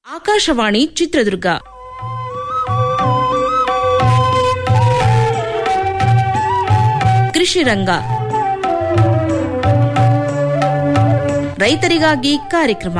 ಆಕಾಶವಾಣಿ ಚಿತ್ರದುರ್ಗ ಕೃಷಿ ರಂಗ ರೈತರಿಗಾಗಿ ಕಾರ್ಯಕ್ರಮ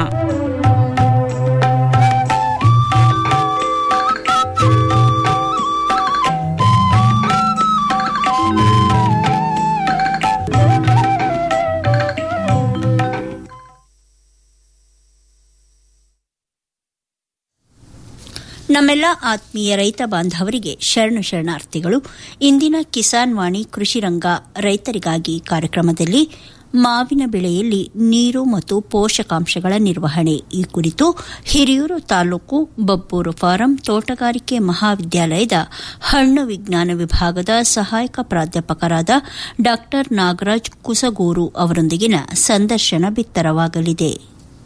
ನಮ್ಮೆಲ್ಲ ಆತ್ಮೀಯ ರೈತ ಬಾಂಧವರಿಗೆ ಶರಣು ಶರಣಾರ್ಥಿಗಳು ಇಂದಿನ ಕಿಸಾನ್ ವಾಣಿ ಕೃಷಿ ರಂಗ ರೈತರಿಗಾಗಿ ಕಾರ್ಯಕ್ರಮದಲ್ಲಿ ಮಾವಿನ ಬೆಳೆಯಲ್ಲಿ ನೀರು ಮತ್ತು ಪೋಷಕಾಂಶಗಳ ನಿರ್ವಹಣೆ ಈ ಕುರಿತು ಹಿರಿಯೂರು ತಾಲೂಕು ಬಬ್ಬೂರು ಫಾರಂ ತೋಟಗಾರಿಕೆ ಮಹಾವಿದ್ಯಾಲಯದ ಹಣ್ಣು ವಿಜ್ಞಾನ ವಿಭಾಗದ ಸಹಾಯಕ ಪ್ರಾಧ್ಯಾಪಕರಾದ ಡಾ ನಾಗರಾಜ್ ಕುಸಗೂರು ಅವರೊಂದಿಗಿನ ಸಂದರ್ಶನ ಬಿತ್ತರವಾಗಲಿದೆ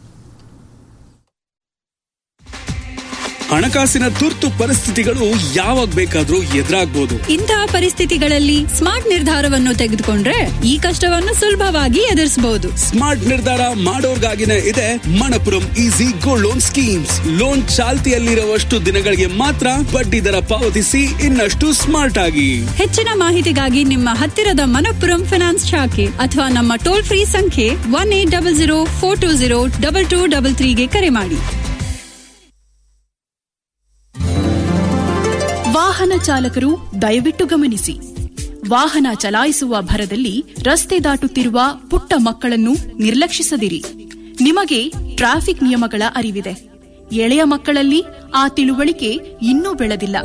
ಹಣಕಾಸಿನ ತುರ್ತು ಪರಿಸ್ಥಿತಿಗಳು ಯಾವಾಗ ಬೇಕಾದ್ರೂ ಎದುರಾಗ್ಬೋದು ಇಂತಹ ಪರಿಸ್ಥಿತಿಗಳಲ್ಲಿ ಸ್ಮಾರ್ಟ್ ನಿರ್ಧಾರವನ್ನು ತೆಗೆದುಕೊಂಡ್ರೆ ಈ ಕಷ್ಟವನ್ನು ಸುಲಭವಾಗಿ ಎದುರಿಸಬಹುದು ಸ್ಮಾರ್ಟ್ ನಿರ್ಧಾರ ಮಾಡೋರ್ಗಾಗಿನೇ ಇದೆ Manappuram easy gold loan schemes loan ಚಾಲ್ತಿಯಲ್ಲಿರುವಷ್ಟು ದಿನಗಳಿಗೆ ಮಾತ್ರ ಬಡ್ಡಿ ದರ ಪಾವತಿಸಿ ಇನ್ನಷ್ಟು ಸ್ಮಾರ್ಟ್ ಆಗಿ ಹೆಚ್ಚಿನ ಮಾಹಿತಿಗಾಗಿ ನಿಮ್ಮ ಹತ್ತಿರದ ಮನಪ್ಪುರಂ ಫಿನಾನ್ಸ್ ಶಾಖೆ ಅಥವಾ ನಮ್ಮ ಟೋಲ್ ಫ್ರೀ ಸಂಖ್ಯೆ one eight double zero four two zero double two double ತ್ರೀಗೆ ಕರೆ ಮಾಡಿ ವಾಹನ ಚಾಲಕರು ದಯವಿಟ್ಟು ಗಮನಿಸಿ ವಾಹನ ಚಲಾಯಿಸುವ ಭರದಲ್ಲಿ ರಸ್ತೆ ದಾಟುತ್ತಿರುವ ಪುಟ್ಟ ಮಕ್ಕಳನ್ನು ನಿರ್ಲಕ್ಷಿಸದಿರಿ ನಿಮಗೆ ಟ್ರಾಫಿಕ್ ನಿಯಮಗಳ ಅರಿವಿದೆ ಎಳೆಯ ಮಕ್ಕಳಲ್ಲಿ ಆ ತಿಳುವಳಿಕೆ ಇನ್ನೂ ಬೆಳೆದಿಲ್ಲ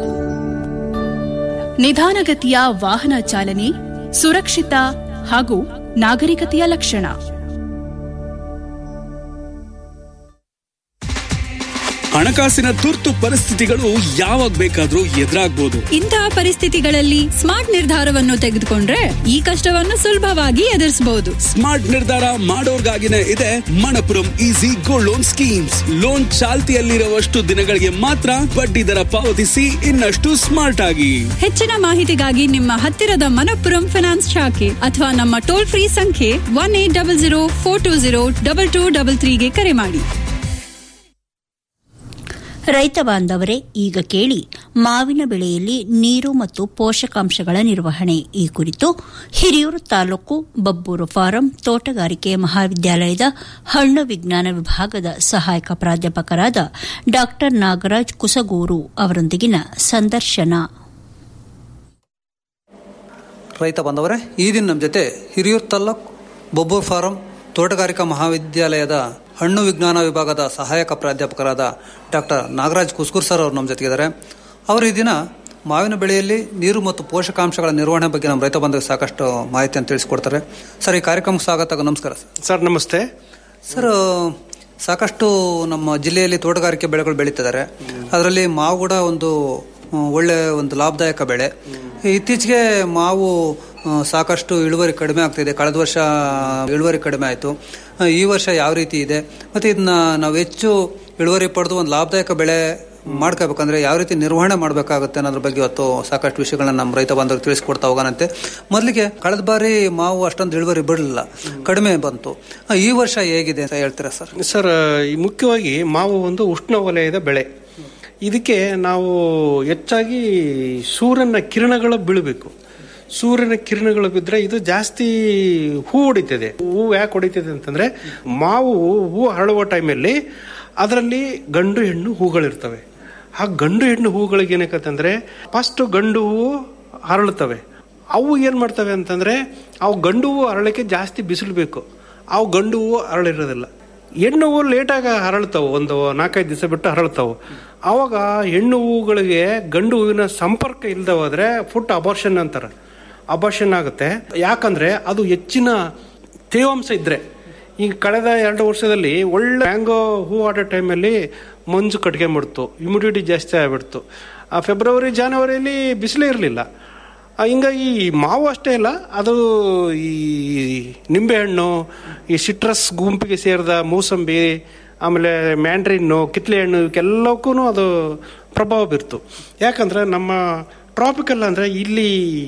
ನಿಧಾನಗತಿಯ ವಾಹನ ಚಾಲನೆ ಸುರಕ್ಷಿತ ಹಾಗೂ ನಾಗರಿಕತೆಯ ಲಕ್ಷಣ ಹಣಕಾಸಿನ ತುರ್ತು ಪರಿಸ್ಥಿತಿಗಳು ಯಾವಾಗ ಬೇಕಾದ್ರೂ ಎದುರಾಗ್ಬೋದು ಇಂತಹ ಪರಿಸ್ಥಿತಿಗಳಲ್ಲಿ ಸ್ಮಾರ್ಟ್ ನಿರ್ಧಾರವನ್ನು ತೆಗೆದುಕೊಂಡ್ರೆ ಈ ಕಷ್ಟವನ್ನು ಸುಲಭವಾಗಿ ಎದುರಿಸಬಹುದು ಸ್ಮಾರ್ಟ್ ನಿರ್ಧಾರ ಮಾಡೋರ್ಗಾಗಿನೇ ಇದೆ Manappuram easy gold loan schemes loan ಚಾಲ್ತಿಯಲ್ಲಿರುವಷ್ಟು ದಿನಗಳಿಗೆ ಮಾತ್ರ ಬಡ್ಡಿ ದರ ಪಾವತಿಸಿ ಇನ್ನಷ್ಟು ಸ್ಮಾರ್ಟ್ ಆಗಿ ಹೆಚ್ಚಿನ ಮಾಹಿತಿಗಾಗಿ ನಿಮ್ಮ ಹತ್ತಿರದ ಮನಪ್ಪುರಂ ಫಿನಾನ್ಸ್ ಶಾಖೆ ಅಥವಾ ನಮ್ಮ ಟೋಲ್ ಫ್ರೀ ಸಂಖ್ಯೆ one eight double zero four two zero double two double ತ್ರೀಗೆ ಕರೆ ಮಾಡಿ ರೈತ ಬಾಂಧವರೇ ಈಗ ಕೇಳಿ ಮಾವಿನ ಬೆಳೆಯಲ್ಲಿ ನೀರು ಮತ್ತು ಪೋಷಕಾಂಶಗಳ ನಿರ್ವಹಣೆ ಈ ಕುರಿತು ಹಿರಿಯೂರು ತಾಲೂಕು ಬಬ್ಬೂರು ಫಾರಂ ತೋಟಗಾರಿಕೆ ಮಹಾವಿದ್ಯಾಲಯದ ಹಣ್ಣು ವಿಜ್ಞಾನ ವಿಭಾಗದ ಸಹಾಯಕ ಪ್ರಾಧ್ಯಾಪಕರಾದ ಡಾ ನಾಗರಾಜ್ ಕುಸಗೂರು ಅವರೊಂದಿಗಿನ ಸಂದರ್ಶನ ರೈತ ಬಾಂಧವರೇ ಈ ದಿನ ನಮ್ಮ ಜೊತೆ ಹಿರಿಯೂರು ತಾಲ್ಲೂಕು ಬೊಬ್ಬೂರ್ ಫಾರಂ ತೋಟಗಾರಿಕಾ ಮಹಾವಿದ್ಯಾಲಯದ ಹಣ್ಣು ವಿಜ್ಞಾನ ವಿಭಾಗದ ಸಹಾಯಕ ಪ್ರಾಧ್ಯಾಪಕರಾದ ಡಾಕ್ಟರ್ ನಾಗರಾಜ್ ಕುಸ್ಕೂರ್ ಸರ್ ಅವರು ನಮ್ಮ ಜೊತೆಗಿದ್ದಾರೆ ಅವರು ಈ ದಿನ ಮಾವಿನ ಬೆಳೆಯಲ್ಲಿ ನೀರು ಮತ್ತು ಪೋಷಕಾಂಶಗಳ ನಿರ್ವಹಣೆ ಬಗ್ಗೆ ನಮ್ಮ ರೈತ ಬಂಧುಗೆ ಸಾಕಷ್ಟು ಮಾಹಿತಿಯನ್ನು ತಿಳಿಸ್ಕೊಡ್ತಾರೆ ಸರ್ ಈ ಕಾರ್ಯಕ್ರಮಕ್ಕೆ ಸ್ವಾಗತ ನಮಸ್ಕಾರ ಸರ್ ಸರ್ ನಮಸ್ತೆ ಸರ್ ಸಾಕಷ್ಟು ನಮ್ಮ ಜಿಲ್ಲೆಯಲ್ಲಿ ತೋಟಗಾರಿಕೆ ಬೆಳೆಗಳು ಬೆಳೀತಿದ್ದಾರೆ ಅದರಲ್ಲಿ ಮಾವು ಕೂಡ ಒಂದು ಆ, ಒಳ್ಳೆ ಒಂದು ಲಾಭದಾಯಕ ಬೆಳೆ ಇತ್ತೀಚೆಗೆ ಮಾವು ಆ, ಸಾಕಷ್ಟು ಇಳುವರಿ ಕಡಿಮೆ ಆಗ್ತಿದೆ ಕಳೆದ ವರ್ಷ ಇಳುವರಿ ಕಡಿಮೆ ಆಯಿತು ಈ ವರ್ಷ ಯಾವ ರೀತಿ ಇದೆ ಮತ್ತು ಇದನ್ನ ನಾವು ಹೆಚ್ಚು ಇಳುವರಿ ಪಡೆದು ಒಂದು ಲಾಭದಾಯಕ ಬೆಳೆ ಮಾಡ್ಕೋಬೇಕಂದ್ರೆ ಯಾವ ರೀತಿ ನಿರ್ವಹಣೆ ಮಾಡಬೇಕಾಗುತ್ತೆ ಅನ್ನೋದ್ರ ಬಗ್ಗೆ ಇವತ್ತು ಸಾಕಷ್ಟು ವಿಷಯಗಳನ್ನ ನಮ್ಮ ರೈತ ಬಾಂಧವರು ತಿಳಿಸ್ಕೊಡ್ತಾ ಹೋಗೋಣಂತೆ ಮೊದಲಿಗೆ ಕಳೆದ ಬಾರಿ ಮಾವು ಅಷ್ಟೊಂದು ಇಳುವರಿ ಬಿಡಲಿಲ್ಲ ಕಡಿಮೆ ಬಂತು ಆ, ಈ ವರ್ಷ ಹೇಗಿದೆ ಅಂತ ಹೇಳ್ತೀರಾ ಸರ್ ಸರ್ ಈ ಮುಖ್ಯವಾಗಿ ಮಾವು ಒಂದು ಉಷ್ಣ ವಲಯದ ಬೆಳೆ ಇದಕ್ಕೆ ನಾವು ಹೆಚ್ಚಾಗಿ ಸೂರ್ಯನ ಕಿರಣಗಳು ಬೀಳಬೇಕು ಸೂರ್ಯನ ಕಿರಣಗಳು ಬಿದ್ದರೆ ಇದು ಜಾಸ್ತಿ ಹೂ ಹೊಡಿತದೆ ಹೂ ಯಾಕೆ ಹೊಡಿತದೆ ಅಂತಂದ್ರೆ ಮಾವು ಹೂ ಹರಳುವ ಟೈಮಲ್ಲಿ ಅದರಲ್ಲಿ ಗಂಡು ಹೆಣ್ಣು ಹೂಗಳಿರ್ತವೆ ಆ ಗಂಡು ಹೆಣ್ಣು ಹೂಗಳಿಗೆ ಏನಕ್ಕಂತಂದ್ರೆ ಫಸ್ಟ್ ಗಂಡು ಹೂವು ಹರಳುತ್ತವೆ ಅವು ಏನ್ ಮಾಡ್ತವೆ ಅಂತಂದ್ರೆ ಅವು ಗಂಡು ಹೂವು ಅರಳಕ್ಕೆ ಜಾಸ್ತಿ ಬಿಸಿಲು ಬೇಕು ಅವು ಗಂಡು ಹೂವು ಅರಳಿರೋದಿಲ್ಲ ಹೆಣ್ಣು ಹೂವು ಲೇಟಾಗಿ ಹರಳ್ತಾವೆ ಒಂದು ನಾಲ್ಕೈದು ದಿವಸ ಬಿಟ್ಟು ಹರಳ್ತಾವೆ ಅವಾಗ ಹೆಣ್ಣು ಹೂವುಗಳಿಗೆ ಗಂಡು ಹೂವಿನ ಸಂಪರ್ಕ ಇಲ್ಲದೆ ಹೋದ್ರೆ ಫುಟ್ ಅಬಾರ್ಷನ್ ಅಂತಾರೆ ಅಬಾರ್ಷನ್ ಆಗುತ್ತೆ ಯಾಕಂದ್ರೆ ಅದು ಹೆಚ್ಚಿನ ತೇವಾಂಶ ಇದ್ರೆ ಈಗ ಕಳೆದ ಎರಡು ವರ್ಷದಲ್ಲಿ ಒಳ್ಳೆ ಮ್ಯಾಂಗೋ ಹೂ ಆಡೋ ಟೈಮಲ್ಲಿ ಮಂಜು ಕಟ್ಕೊಂಡ್ಬಿಡ್ತು ಹ್ಯುಮಿಡಿಟಿ ಜಾಸ್ತಿ ಆಗ್ಬಿಡ್ತು ಆ ಫೆಬ್ರವರಿ ಜಾನ್ವರಿಯಲ್ಲಿ ಬಿಸಿಲೇ ಇರಲಿಲ್ಲ ಹಿಂಗಾಗಿ ಈ ಮಾವು ಅಷ್ಟೇ ಅಲ್ಲ ಅದು ಈ ನಿಂಬೆಹಣ್ಣು ಈ ಸಿಟ್ರಸ್ ಗುಂಪಿಗೆ ಸೇರಿದ ಮೂಸಂಬಿ ಆಮೇಲೆ ಮ್ಯಾಂಡ್ರಿನ್ನು ಕಿತ್ಲೆ ಹಣ್ಣು ಇವಕ್ಕೆಲ್ಲಕ್ಕೂ ಅದು ಪ್ರಭಾವ ಬೀರ್ತು ಯಾಕಂದ್ರೆ ನಮ್ಮ ಟ್ರಾಪಿಕಲ್ ಅಂದರೆ ಇಲ್ಲಿ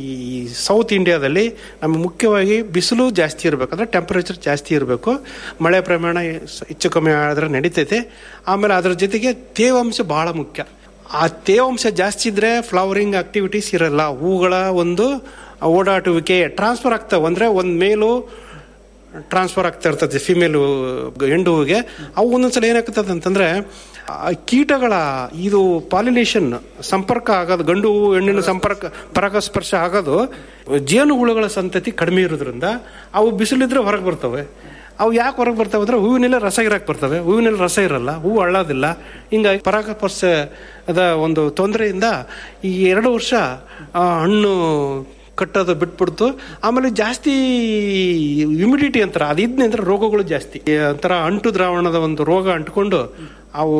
ಸೌತ್ ಇಂಡಿಯಾದಲ್ಲಿ ನಮಗೆ ಮುಖ್ಯವಾಗಿ ಬಿಸಿಲು ಜಾಸ್ತಿ ಇರಬೇಕು ಅಂದರೆ ಟೆಂಪರೇಚರ್ ಜಾಸ್ತಿ ಇರಬೇಕು ಮಳೆ ಪ್ರಮಾಣ ಸ- ಹೆಚ್ಚು ಕಮ್ಮಿ ಆದರೆ ನಡೀತೈತೆ ಆಮೇಲೆ ಅದರ ಜೊತೆಗೆ ತೇವಾಂಶ ಬಹಳ ಮುಖ್ಯ ಆ ತೇವಾಂಶ ಜಾಸ್ತಿ ಇದ್ರೆ ಫ್ಲವರಿಂಗ್ ಆಕ್ಟಿವಿಟೀಸ್ ಇರಲ್ಲ ಹೂಗಳ ಒಂದು ಓಡಾಟುವಿಕೆ ಟ್ರಾನ್ಸ್ಫರ್ ಆಗ್ತಾವೆ ಅಂದರೆ ಒಂದು ಮೇಲು ಟ್ರಾನ್ಸ್ಫರ್ ಆಗ್ತಾ ಇರ್ತದೆ ಫಿಮೇಲ್ ಹೆಣ್ಣು ಹೂವಿಗೆ ಅವು ಒಂದೊಂದ್ಸಲ ಏನಾಗ್ತದೆ ಅಂತಂದ್ರೆ ಆ ಕೀಟಗಳ ಇದು ಪಾಲಿನೇಷನ್ ಸಂಪರ್ಕ ಆಗೋದು ಗಂಡು ಹೂವು ಹೆಣ್ಣಿನ ಸಂಪರ್ಕ ಪರಾಗಸ್ಪರ್ಶ ಆಗೋದು ಜೇನುಹುಳುಗಳ ಸಂತತಿ ಕಡಿಮೆ ಇರೋದ್ರಿಂದ ಅವು ಬಿಸಿಲಿದ್ರೆ ಹೊರಗೆ ಬರ್ತವೆ ಅವು ಯಾಕೆ ಹೊರಗೆ ಬರ್ತವೆ ಅಂದ್ರೆ ಹೂವಿನೆಲ್ಲ ರಸ ಇರಕ್ಕೆ ಬರ್ತವೆ ಹೂವಿನೆಲ್ಲ ರಸ ಇರಲ್ಲ ಹೂವು ಅಳ್ಳೋದಿಲ್ಲ ಹಿಂಗಾಗಿ ಪರಾಗಸ್ಪರ್ಶದ ಒಂದು ತೊಂದರೆಯಿಂದ ಈ ಎರಡು ವರ್ಷ ಆ, ಹಣ್ಣು ಕಟ್ಟೋದು ಬಿಟ್ಬಿಡ್ತು ಆಮೇಲೆ ಜಾಸ್ತಿ ಹ್ಯುಮಿಡಿಟಿ ಅಂತಾರೆ ಅದಿದ್ನೆ ಅಂದ್ರೆ ರೋಗಗಳು ಜಾಸ್ತಿ ಈ ಒಂಥರ ಅಂಟು ದ್ರಾವಣದ ಒಂದು ರೋಗ ಅಂಟ್ಕೊಂಡು ಅವು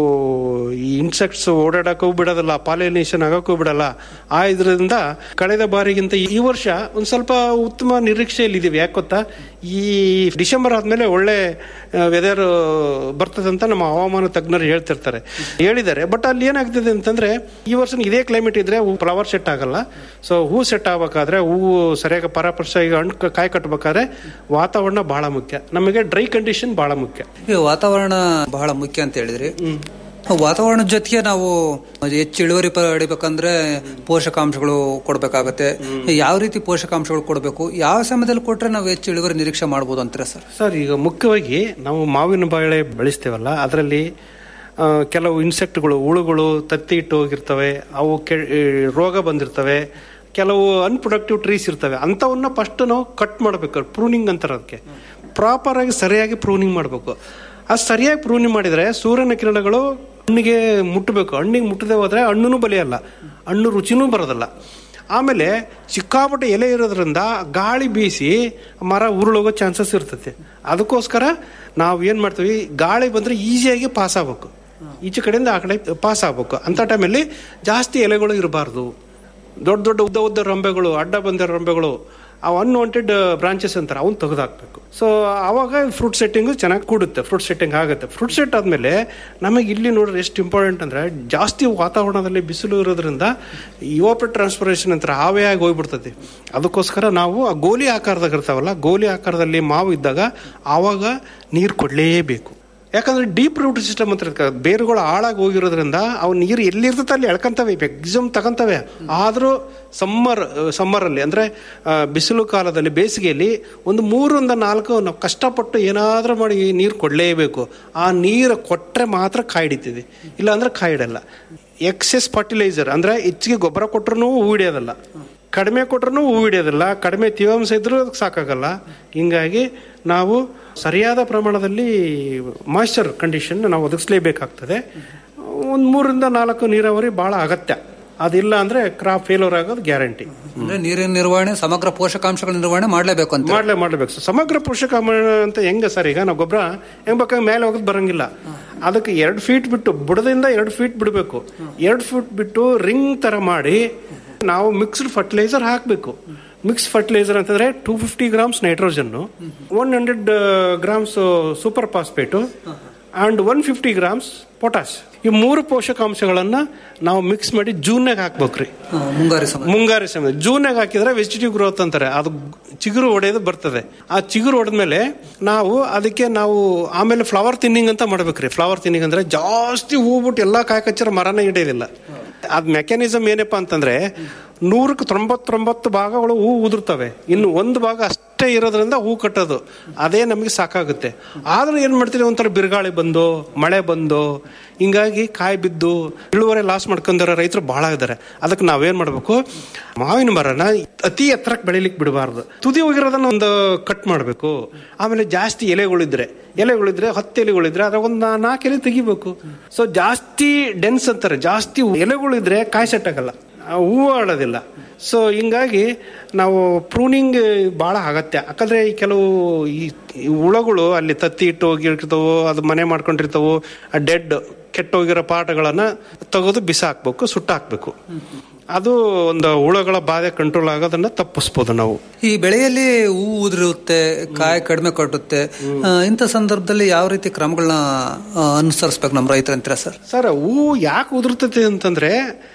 ಈ ಇನ್ಸೆಕ್ಟ್ಸ್ ಓಡಾಡಕ್ಕೂ ಬಿಡೋದಿಲ್ಲ ಪಾಲಿನೇಷನ್ ಆಗಕ್ಕೂ ಬಿಡಲ್ಲ ಆ ಇದರಿಂದ ಕಳೆದ ಬಾರಿಗಿಂತ ಈ ವರ್ಷ ಒಂದು ಸ್ವಲ್ಪ ಉತ್ತಮ ನಿರೀಕ್ಷೆಯಲ್ಲಿ ಇದೀವಿ ಯಾಕೆ ಗೊತ್ತಾ ಈ ಡಿಸೆಂಬರ್ ಆದ್ಮೇಲೆ ಒಳ್ಳೆ ವೆದರ್ ಬರ್ತದಂತ ನಮ್ಮ ಹವಾಮಾನ ತಜ್ಞರು ಹೇಳ್ತಿರ್ತಾರೆ ಹೇಳಿದ್ದಾರೆ ಬಟ್ ಅಲ್ಲಿ ಏನಾಗ್ತದೆ ಅಂತಂದ್ರೆ ಈ ವರ್ಷ ಇದೇ ಕ್ಲೈಮೇಟ್ ಇದ್ರೆ ಹೂ ಫ್ಲವರ್ ಸೆಟ್ ಆಗಲ್ಲ ಸೊ ಹೂ ಸೆಟ್ ಆಗ್ಬೇಕಾದ್ರೆ ಹೂವು ಸರಿಯಾಗಿ ಪರಾಪರ್ಶ ಈಗ ಹಣ್ಣು ಕ- ಕಾಯಿ ಕಟ್ಟಬೇಕಾದ್ರೆ ವಾತಾವರಣ ಬಹಳ ಮುಖ್ಯ ನಮಗೆ ಡ್ರೈ ಕಂಡೀಷನ್ ಬಹಳ ಮುಖ್ಯ ಈ ವಾತಾವರಣ ಬಹಳ ಮುಖ್ಯ ಅಂತ ಹೇಳಿದ್ರಿ ವಾತಾವರಣದ ಜೊತೆಗೆ ನಾವು ಹೆಚ್ಚು ಇಳುವರಿ ಪಡಿಬೇಕಂದ್ರೆ ಪೋಷಕಾಂಶಗಳು ಕೊಡ್ಬೇಕಾಗತ್ತೆ ಯಾವ ರೀತಿ ಪೋಷಕಾಂಶಗಳು ಕೊಡಬೇಕು ಯಾವ ಸಮಯದಲ್ಲಿ ಕೊಟ್ರೆ ನಾವು ಹೆಚ್ಚು ಇಳುವರಿ ನಿರೀಕ್ಷೆ ಮಾಡ್ಬೋದು ಅಂತೀರಾ ಸರ್ ಸರ್ ಈಗ ಮುಖ್ಯವಾಗಿ ನಾವು ಮಾವಿನ ಬಾಳೆ ಬೆಳೆಸ್ತೇವಲ್ಲ ಅದರಲ್ಲಿ ಆ, ಕೆಲವು ಇನ್ಸೆಕ್ಟ್ಗಳು ಹುಳುಗಳು ತತ್ತಿ ಇಟ್ಟು ಹೋಗಿರ್ತವೆ ಅವು ಕೆ ಈ ರೋಗ ಬಂದಿರ್ತವೆ ಕೆಲವು ಅನ್ಪ್ರೊಡಕ್ಟಿವ್ ಟ್ರೀಸ್ ಇರ್ತವೆ ಅಂಥವನ್ನ ಫಸ್ಟ್ ನಾವು ಕಟ್ ಮಾಡಬೇಕು ಪ್ರೂನಿಂಗ್ ಅಂತಾರೆ ಅದಕ್ಕೆ ಪ್ರಾಪರ್ ಆಗಿ ಸರಿಯಾಗಿ ಪ್ರೂನಿಂಗ್ ಮಾಡಬೇಕು ಅದು ಸರಿಯಾಗಿ ಪ್ರೂನಿಂಗ್ ಮಾಡಿದರೆ ಸೂರ್ಯನ ಕಿರಣಗಳು ಹಣ್ಣಿಗೆ ಮುಟ್ಟಬೇಕು ಹಣ್ಣಿಗೆ ಮುಟ್ಟದೆ ಹೋದ್ರೆ ಹಣ್ಣು ಬಲಿಯಲ್ಲ ಹಣ್ಣು ರುಚಿನೂ ಬರೋದಿಲ್ಲ ಆಮೇಲೆ ಸಿಕ್ಕಾಪಟ್ಟೆ ಎಲೆ ಇರೋದ್ರಿಂದ ಗಾಳಿ ಬೀಸಿ ಮರ ಉರುಳೋಗೋ ಚಾನ್ಸಸ್ ಇರ್ತೈತೆ ಅದಕ್ಕೋಸ್ಕರ ನಾವು ಏನು ಮಾಡ್ತೀವಿ ಗಾಳಿ ಬಂದರೆ ಈಸಿಯಾಗಿ ಪಾಸ್ ಆಗ್ಬೇಕು ಈಚೆ ಕಡೆಯಿಂದ ಆ ಕಡೆ ಪಾಸ್ ಆಗ್ಬೇಕು ಅಂಥ ಟೈಮಲ್ಲಿ ಜಾಸ್ತಿ ಎಲೆಗಳು ಇರಬಾರ್ದು ದೊಡ್ಡ ದೊಡ್ಡ ಉದ್ದ ಉದ್ದ ರಂಬೆಗಳು ಅಡ್ಡ ಬಂದ ರಂಬೆಗಳು ಅವು ಅನ್ವಾಂಟೆಡ್ ಬ್ರಾಂಚಸ್ ಅಂತಾರೆ ಅವನ್ನ ತೆಗೆದಾಕ್ಬೇಕು ಸೊ ಆವಾಗ ಫ್ರೂಟ್ ಸೆಟ್ಟಿಂಗು ಚೆನ್ನಾಗಿ ಕೂಡುತ್ತೆ ಫ್ರೂಟ್ ಸೆಟ್ಟಿಂಗ್ ಆಗುತ್ತೆ ಫ್ರೂಟ್ ಸೆಟ್ ಆದಮೇಲೆ ನಮಗೆ ಇಲ್ಲಿ ನೋಡ್ರಿ ಎಷ್ಟು ಇಂಪಾರ್ಟೆಂಟ್ ಅಂದರೆ ಜಾಸ್ತಿ ವಾತಾವರಣದಲ್ಲಿ ಬಿಸಿಲು ಇರೋದ್ರಿಂದ ಇವಾಪರೇಟ್ ಟ್ರಾನ್ಸ್ಪರೇಷನ್ ಅಂತಾರೆ ಆವಿಯಾಗಿ ಹೋಗ್ಬಿಡ್ತದೆ ಅದಕ್ಕೋಸ್ಕರ ನಾವು ಆ ಗೋಲಿ ಆಕಾರದಾಗ ಇರ್ತಾವಲ್ಲ ಗೋಲಿ ಆಕಾರದಲ್ಲಿ ಮಾವು ಇದ್ದಾಗ ಆವಾಗ ನೀರು ಕೊಡಲೇಬೇಕು ಯಾಕಂದ್ರೆ ಡೀಪ್ ರೂಟ್ ಸಿಸ್ಟಮ್ ಅಂತ ಇರ್ತದೆ. ಬೇರುಗಳು ಹಾಳಾಗಿ ಹೋಗಿರೋದ್ರಿಂದ ಅವು ನೀರು ಎಲ್ಲಿರ್ತದೆ ಅಲ್ಲಿ ಎಳ್ಕೊಂತವೆ ಮ್ಯಾಕ್ಸಿಮಮ್ ತಗೊಂತವೆ ಆದರೂ ಸಮ್ಮರ್ ಸಮ್ಮರಲ್ಲಿ ಅಂದರೆ ಬಿಸಿಲು ಕಾಲದಲ್ಲಿ ಬೇಸಿಗೆಯಲ್ಲಿ ಒಂದು ಮೂರರಿಂದ ನಾಲ್ಕು ನಾವು ಕಷ್ಟಪಟ್ಟು ಏನಾದರೂ ಮಾಡಿ ನೀರು ಕೊಡಲೇಬೇಕು ಆ ನೀರು ಕೊಟ್ಟರೆ ಮಾತ್ರ ಕಾಯಿ ಹಿಡಿತದೆ ಇಲ್ಲ ಅಂದ್ರೆ ಕಾಯಿ ಹಿಡಲ್ಲ ಎಕ್ಸೆಸ್ ಫರ್ಟಿಲೈಸರ್ ಅಂದರೆ ಹೆಚ್ಚಿಗೆ ಗೊಬ್ಬರ ಕೊಟ್ಟರು ಹೂ ಹಿಡಿಯೋದಲ್ಲ ಕಡಿಮೆ ಕೊಟ್ರೂ ಹೂ ಹಿಡಿಯೋದಿಲ್ಲ ಕಡಿಮೆ ತೇವಾಂಶ ಇದ್ರೂ ಅದಕ್ಕೆ ಸಾಕಾಗಲ್ಲ ಹಿಂಗಾಗಿ ನಾವು ಸರಿಯಾದ ಪ್ರಮಾಣದಲ್ಲಿ ಮಾಯ್ಶ್ಚರ್ ಕಂಡೀಷನ್ ನಾವು ಒದಗಿಸ್ಲೇಬೇಕಾಗ್ತದೆ ಒಂದು ಮೂರರಿಂದ ನಾಲ್ಕು ನೀರಾವರಿ ಭಾಳ ಅಗತ್ಯ ಅದಿಲ್ಲ ಅಂದ್ರೆ ಕ್ರಾಪ್ ಫೇಲ್ಯೂರ್ ಆಗೋದು ಗ್ಯಾರಂಟಿ ಅಂದ್ರೆ ನೀರಿನ ನಿರ್ವಹಣೆ ಸಮಗ್ರ ಪೋಷಕಾಂಶಗಳ ನಿರ್ವಹಣೆ ಮಾಡ್ಲೇಬೇಕು ಅಂತ ಮಾಡ್ಲೇ ಮಾಡ್ಲೇಬೇಕು ಸರ್ ಸಮಗ್ರ ಪೋಷಕಾಂಶ ಅಂತ ಹೆಂಗ ಸರ್ ಈಗ ನಾವು ಗೊಬ್ಬರ ಹೆಂಗ್ ಬೇಕಾದ್ರೆ ಮೇಲೆ ಹೋಗೋದು ಬರಂಗಿಲ್ಲ ಅದಕ್ಕೆ ಎರಡು ಫೀಟ್ ಬಿಟ್ಟು ಬುಡದಿಂದ ಎರಡು ಫೀಟ್ ಬಿಡಬೇಕು ಎರಡು ಫೀಟ್ ಬಿಟ್ಟು ರಿಂಗ್ ತರ ಮಾಡಿ ನಾವು ಮಿಕ್ಸ್ಡ್ ಫರ್ಟಿಲೈಸರ್ ಹಾಕಬೇಕು ಮಿಕ್ಸ್ ಫರ್ಟಿಲೈಸರ್ ಅಂತಂದ್ರೆ two fifty grams nitrogen one hundred grams super phosphate and one fifty grams potash ಈ ಮೂರು ಪೋಷಕಾಂಶಗಳನ್ನ ನಾವು ಮಿಕ್ಸ್ ಮಾಡಿ ಜೂನ್ನಾಗ ಹಾಕ್ಬೇಕ್ರಿ ಮುಂಗಾರಿ ಸಮಯ ಮುಂಗಾರು ಸಮಯ ಜೂನಾಗ ಹಾಕಿದ್ರೆ ವೆಜಿಟೇಟಿವ್ ಗ್ರೋತ್ ಅಂತಾರೆ ಅದು ಚಿಗುರು ಹೊಡೆಯೋದು ಬರ್ತದೆ ಆ ಚಿಗುರು ಹೊಡೆದ್ಮೇಲೆ ನಾವು ಅದಕ್ಕೆ ನಾವು ಆಮೇಲೆ ಫ್ಲವರ್ ತಿನ್ನಿಂಗ್ ಅಂತ ಮಾಡ್ಬೇಕ್ರಿ ಫ್ಲವರ್ ತಿನ್ನಿಂಗ್ ಅಂದ್ರೆ ಜಾಸ್ತಿ ಹೂ ಬಿಟ್ಟು ಎಲ್ಲಾ ಕಾಯಿ ಕಚ್ಚರ ಮರನೇ ಹಿಡಿಯೋದಿಲ್ಲ ಅದ್ ಮೆಕ್ಯಾನಿಸಮ್ ಏನಪ್ಪಾ ಅಂತಂದ್ರೆ ನೂರಕ್ಕೆ ತೊಂಬತ್ತೊಂಬತ್ತು ಭಾಗಗಳು ಹೂ ಉದುರ್ತವೆ ಇನ್ನು ಒಂದು ಭಾಗ ಅಷ್ಟೇ ಇರೋದ್ರಿಂದ ಹೂ ಕಟ್ಟೋದು ಅದೇ ನಮಗೆ ಸಾಕಾಗುತ್ತೆ ಆದ್ರೂ ಏನ್ ಮಾಡ್ತೀವಿ ಒಂಥರ ಬಿರುಗಾಳಿ ಬಂದು ಮಳೆ ಬಂದು ಹಿಂಗಾಗಿ ಕಾಯಿ ಬಿದ್ದು ಇಳುವರಿ ಲಾಸ್ ಮಾಡ್ಕೊಂಡಿರೋ ರೈತರು ಬಹಳ ಇದ್ದಾರೆ ಅದಕ್ಕೆ ನಾವೇನ್ ಮಾಡ್ಬೇಕು ಮಾವಿನ ಮರನ ಅತಿ ಎತ್ತರಕ್ಕೆ ಬೆಳಿಲಿಕ್ಕೆ ಬಿಡಬಾರ್ದು ತುದಿ ಹೋಗಿರೋದನ್ನ ಒಂದು ಕಟ್ ಮಾಡಬೇಕು ಆಮೇಲೆ ಜಾಸ್ತಿ ಎಲೆಗಳಿದ್ರೆ ಎಲೆಗಳಿದ್ರೆ ಹತ್ತು ಎಲೆಗಳಿದ್ರೆ ಅದ್ರ ಒಂದು ನಾಲ್ಕು ಎಲೆ ತೆಗಿಬೇಕು ಸೊ ಜಾಸ್ತಿ ಡೆನ್ಸ್ ಅಂತಾರೆ ಜಾಸ್ತಿ ಎಲೆಗಳಿದ್ರೆ ಕಾಯಿ ಸೆಟ್ ಆಗಲ್ಲ ಆ ಹೂವು ಆಡೋದಿಲ್ಲ ಸೊ ಹಿಂಗಾಗಿ ನಾವು ಪ್ರೂನಿಂಗ್ ಭಾಳ ಅಗತ್ಯ ಯಾಕಂದ್ರೆ ಈ ಕೆಲವು ಈ ಈ ಹುಳಗಳು ಅಲ್ಲಿ ತತ್ತಿ ಇಟ್ಟು ಹೋಗಿರ್ತಾವೋ ಅದು ಮನೆ ಮಾಡ್ಕೊಂಡಿರ್ತಾವೋ ಆ ಡೆಡ್ ಕೆಟ್ಟೋಗಿರೋ ಪಾಠಗಳನ್ನ ತೆಗೆದು ಬಿಸಾಕ್ಬೇಕು ಸುಟ್ಟಾಕ್ಬೇಕು ಅದು ಒಂದು ಹುಳಗಳ ಬಾಧೆ ಕಂಟ್ರೋಲ್ ಆಗೋದನ್ನ ತಪ್ಪಿಸ್ಬೋದು ನಾವು ಈ ಬೆಳೆಯಲ್ಲಿ ಹೂ ಉದುರುತ್ತೆ ಕಾಯಿ ಕಡಿಮೆ ಕಟ್ಟುತ್ತೆ ಆ, ಇಂಥ ಸಂದರ್ಭದಲ್ಲಿ ಯಾವ ರೀತಿ ಕ್ರಮಗಳನ್ನ ಅನುಸರಿಸ್ಬೇಕು ನಮ್ಮ ರೈತರು ಅಂತೀರಾ ಸರ್ ಸರ್ ಹೂವು ಯಾಕೆ ಉದುರ್ತೈತೆ ಅಂತಂದ್ರೆ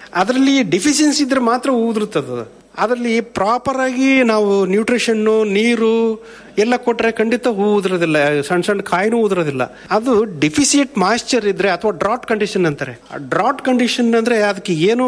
ಅದರಲ್ಲಿ ಡಿಫಿಷಿಯನ್ಸಿ ಇದ್ರೆ ಮಾತ್ರ ಹೂ ಉದುರುತ್ತದೆ ಅದರಲ್ಲಿ ಪ್ರಾಪರ್ ಆಗಿ ನಾವು ನ್ಯೂಟ್ರಿಷನ್ನು ನೀರು ಎಲ್ಲ ಕೊಟ್ರೆ ಖಂಡಿತ ಹೂ ಉದುರೋದಿಲ್ಲ ಸಣ್ಣ ಸಣ್ಣ ಕಾಯಿನೂ ಉದುರೋದಿಲ್ಲ ಅದು ಡಿಫಿಸಿಯೇಟ್ ಮಾಯಿಶ್ಚರ್ ಇದ್ರೆ ಅಥವಾ ಡ್ರಾಟ್ ಕಂಡೀಷನ್ ಅಂತಾರೆ ಡ್ರಾಟ್ ಕಂಡೀಷನ್ ಅಂದ್ರೆ ಅದಕ್ಕೆ ಏನು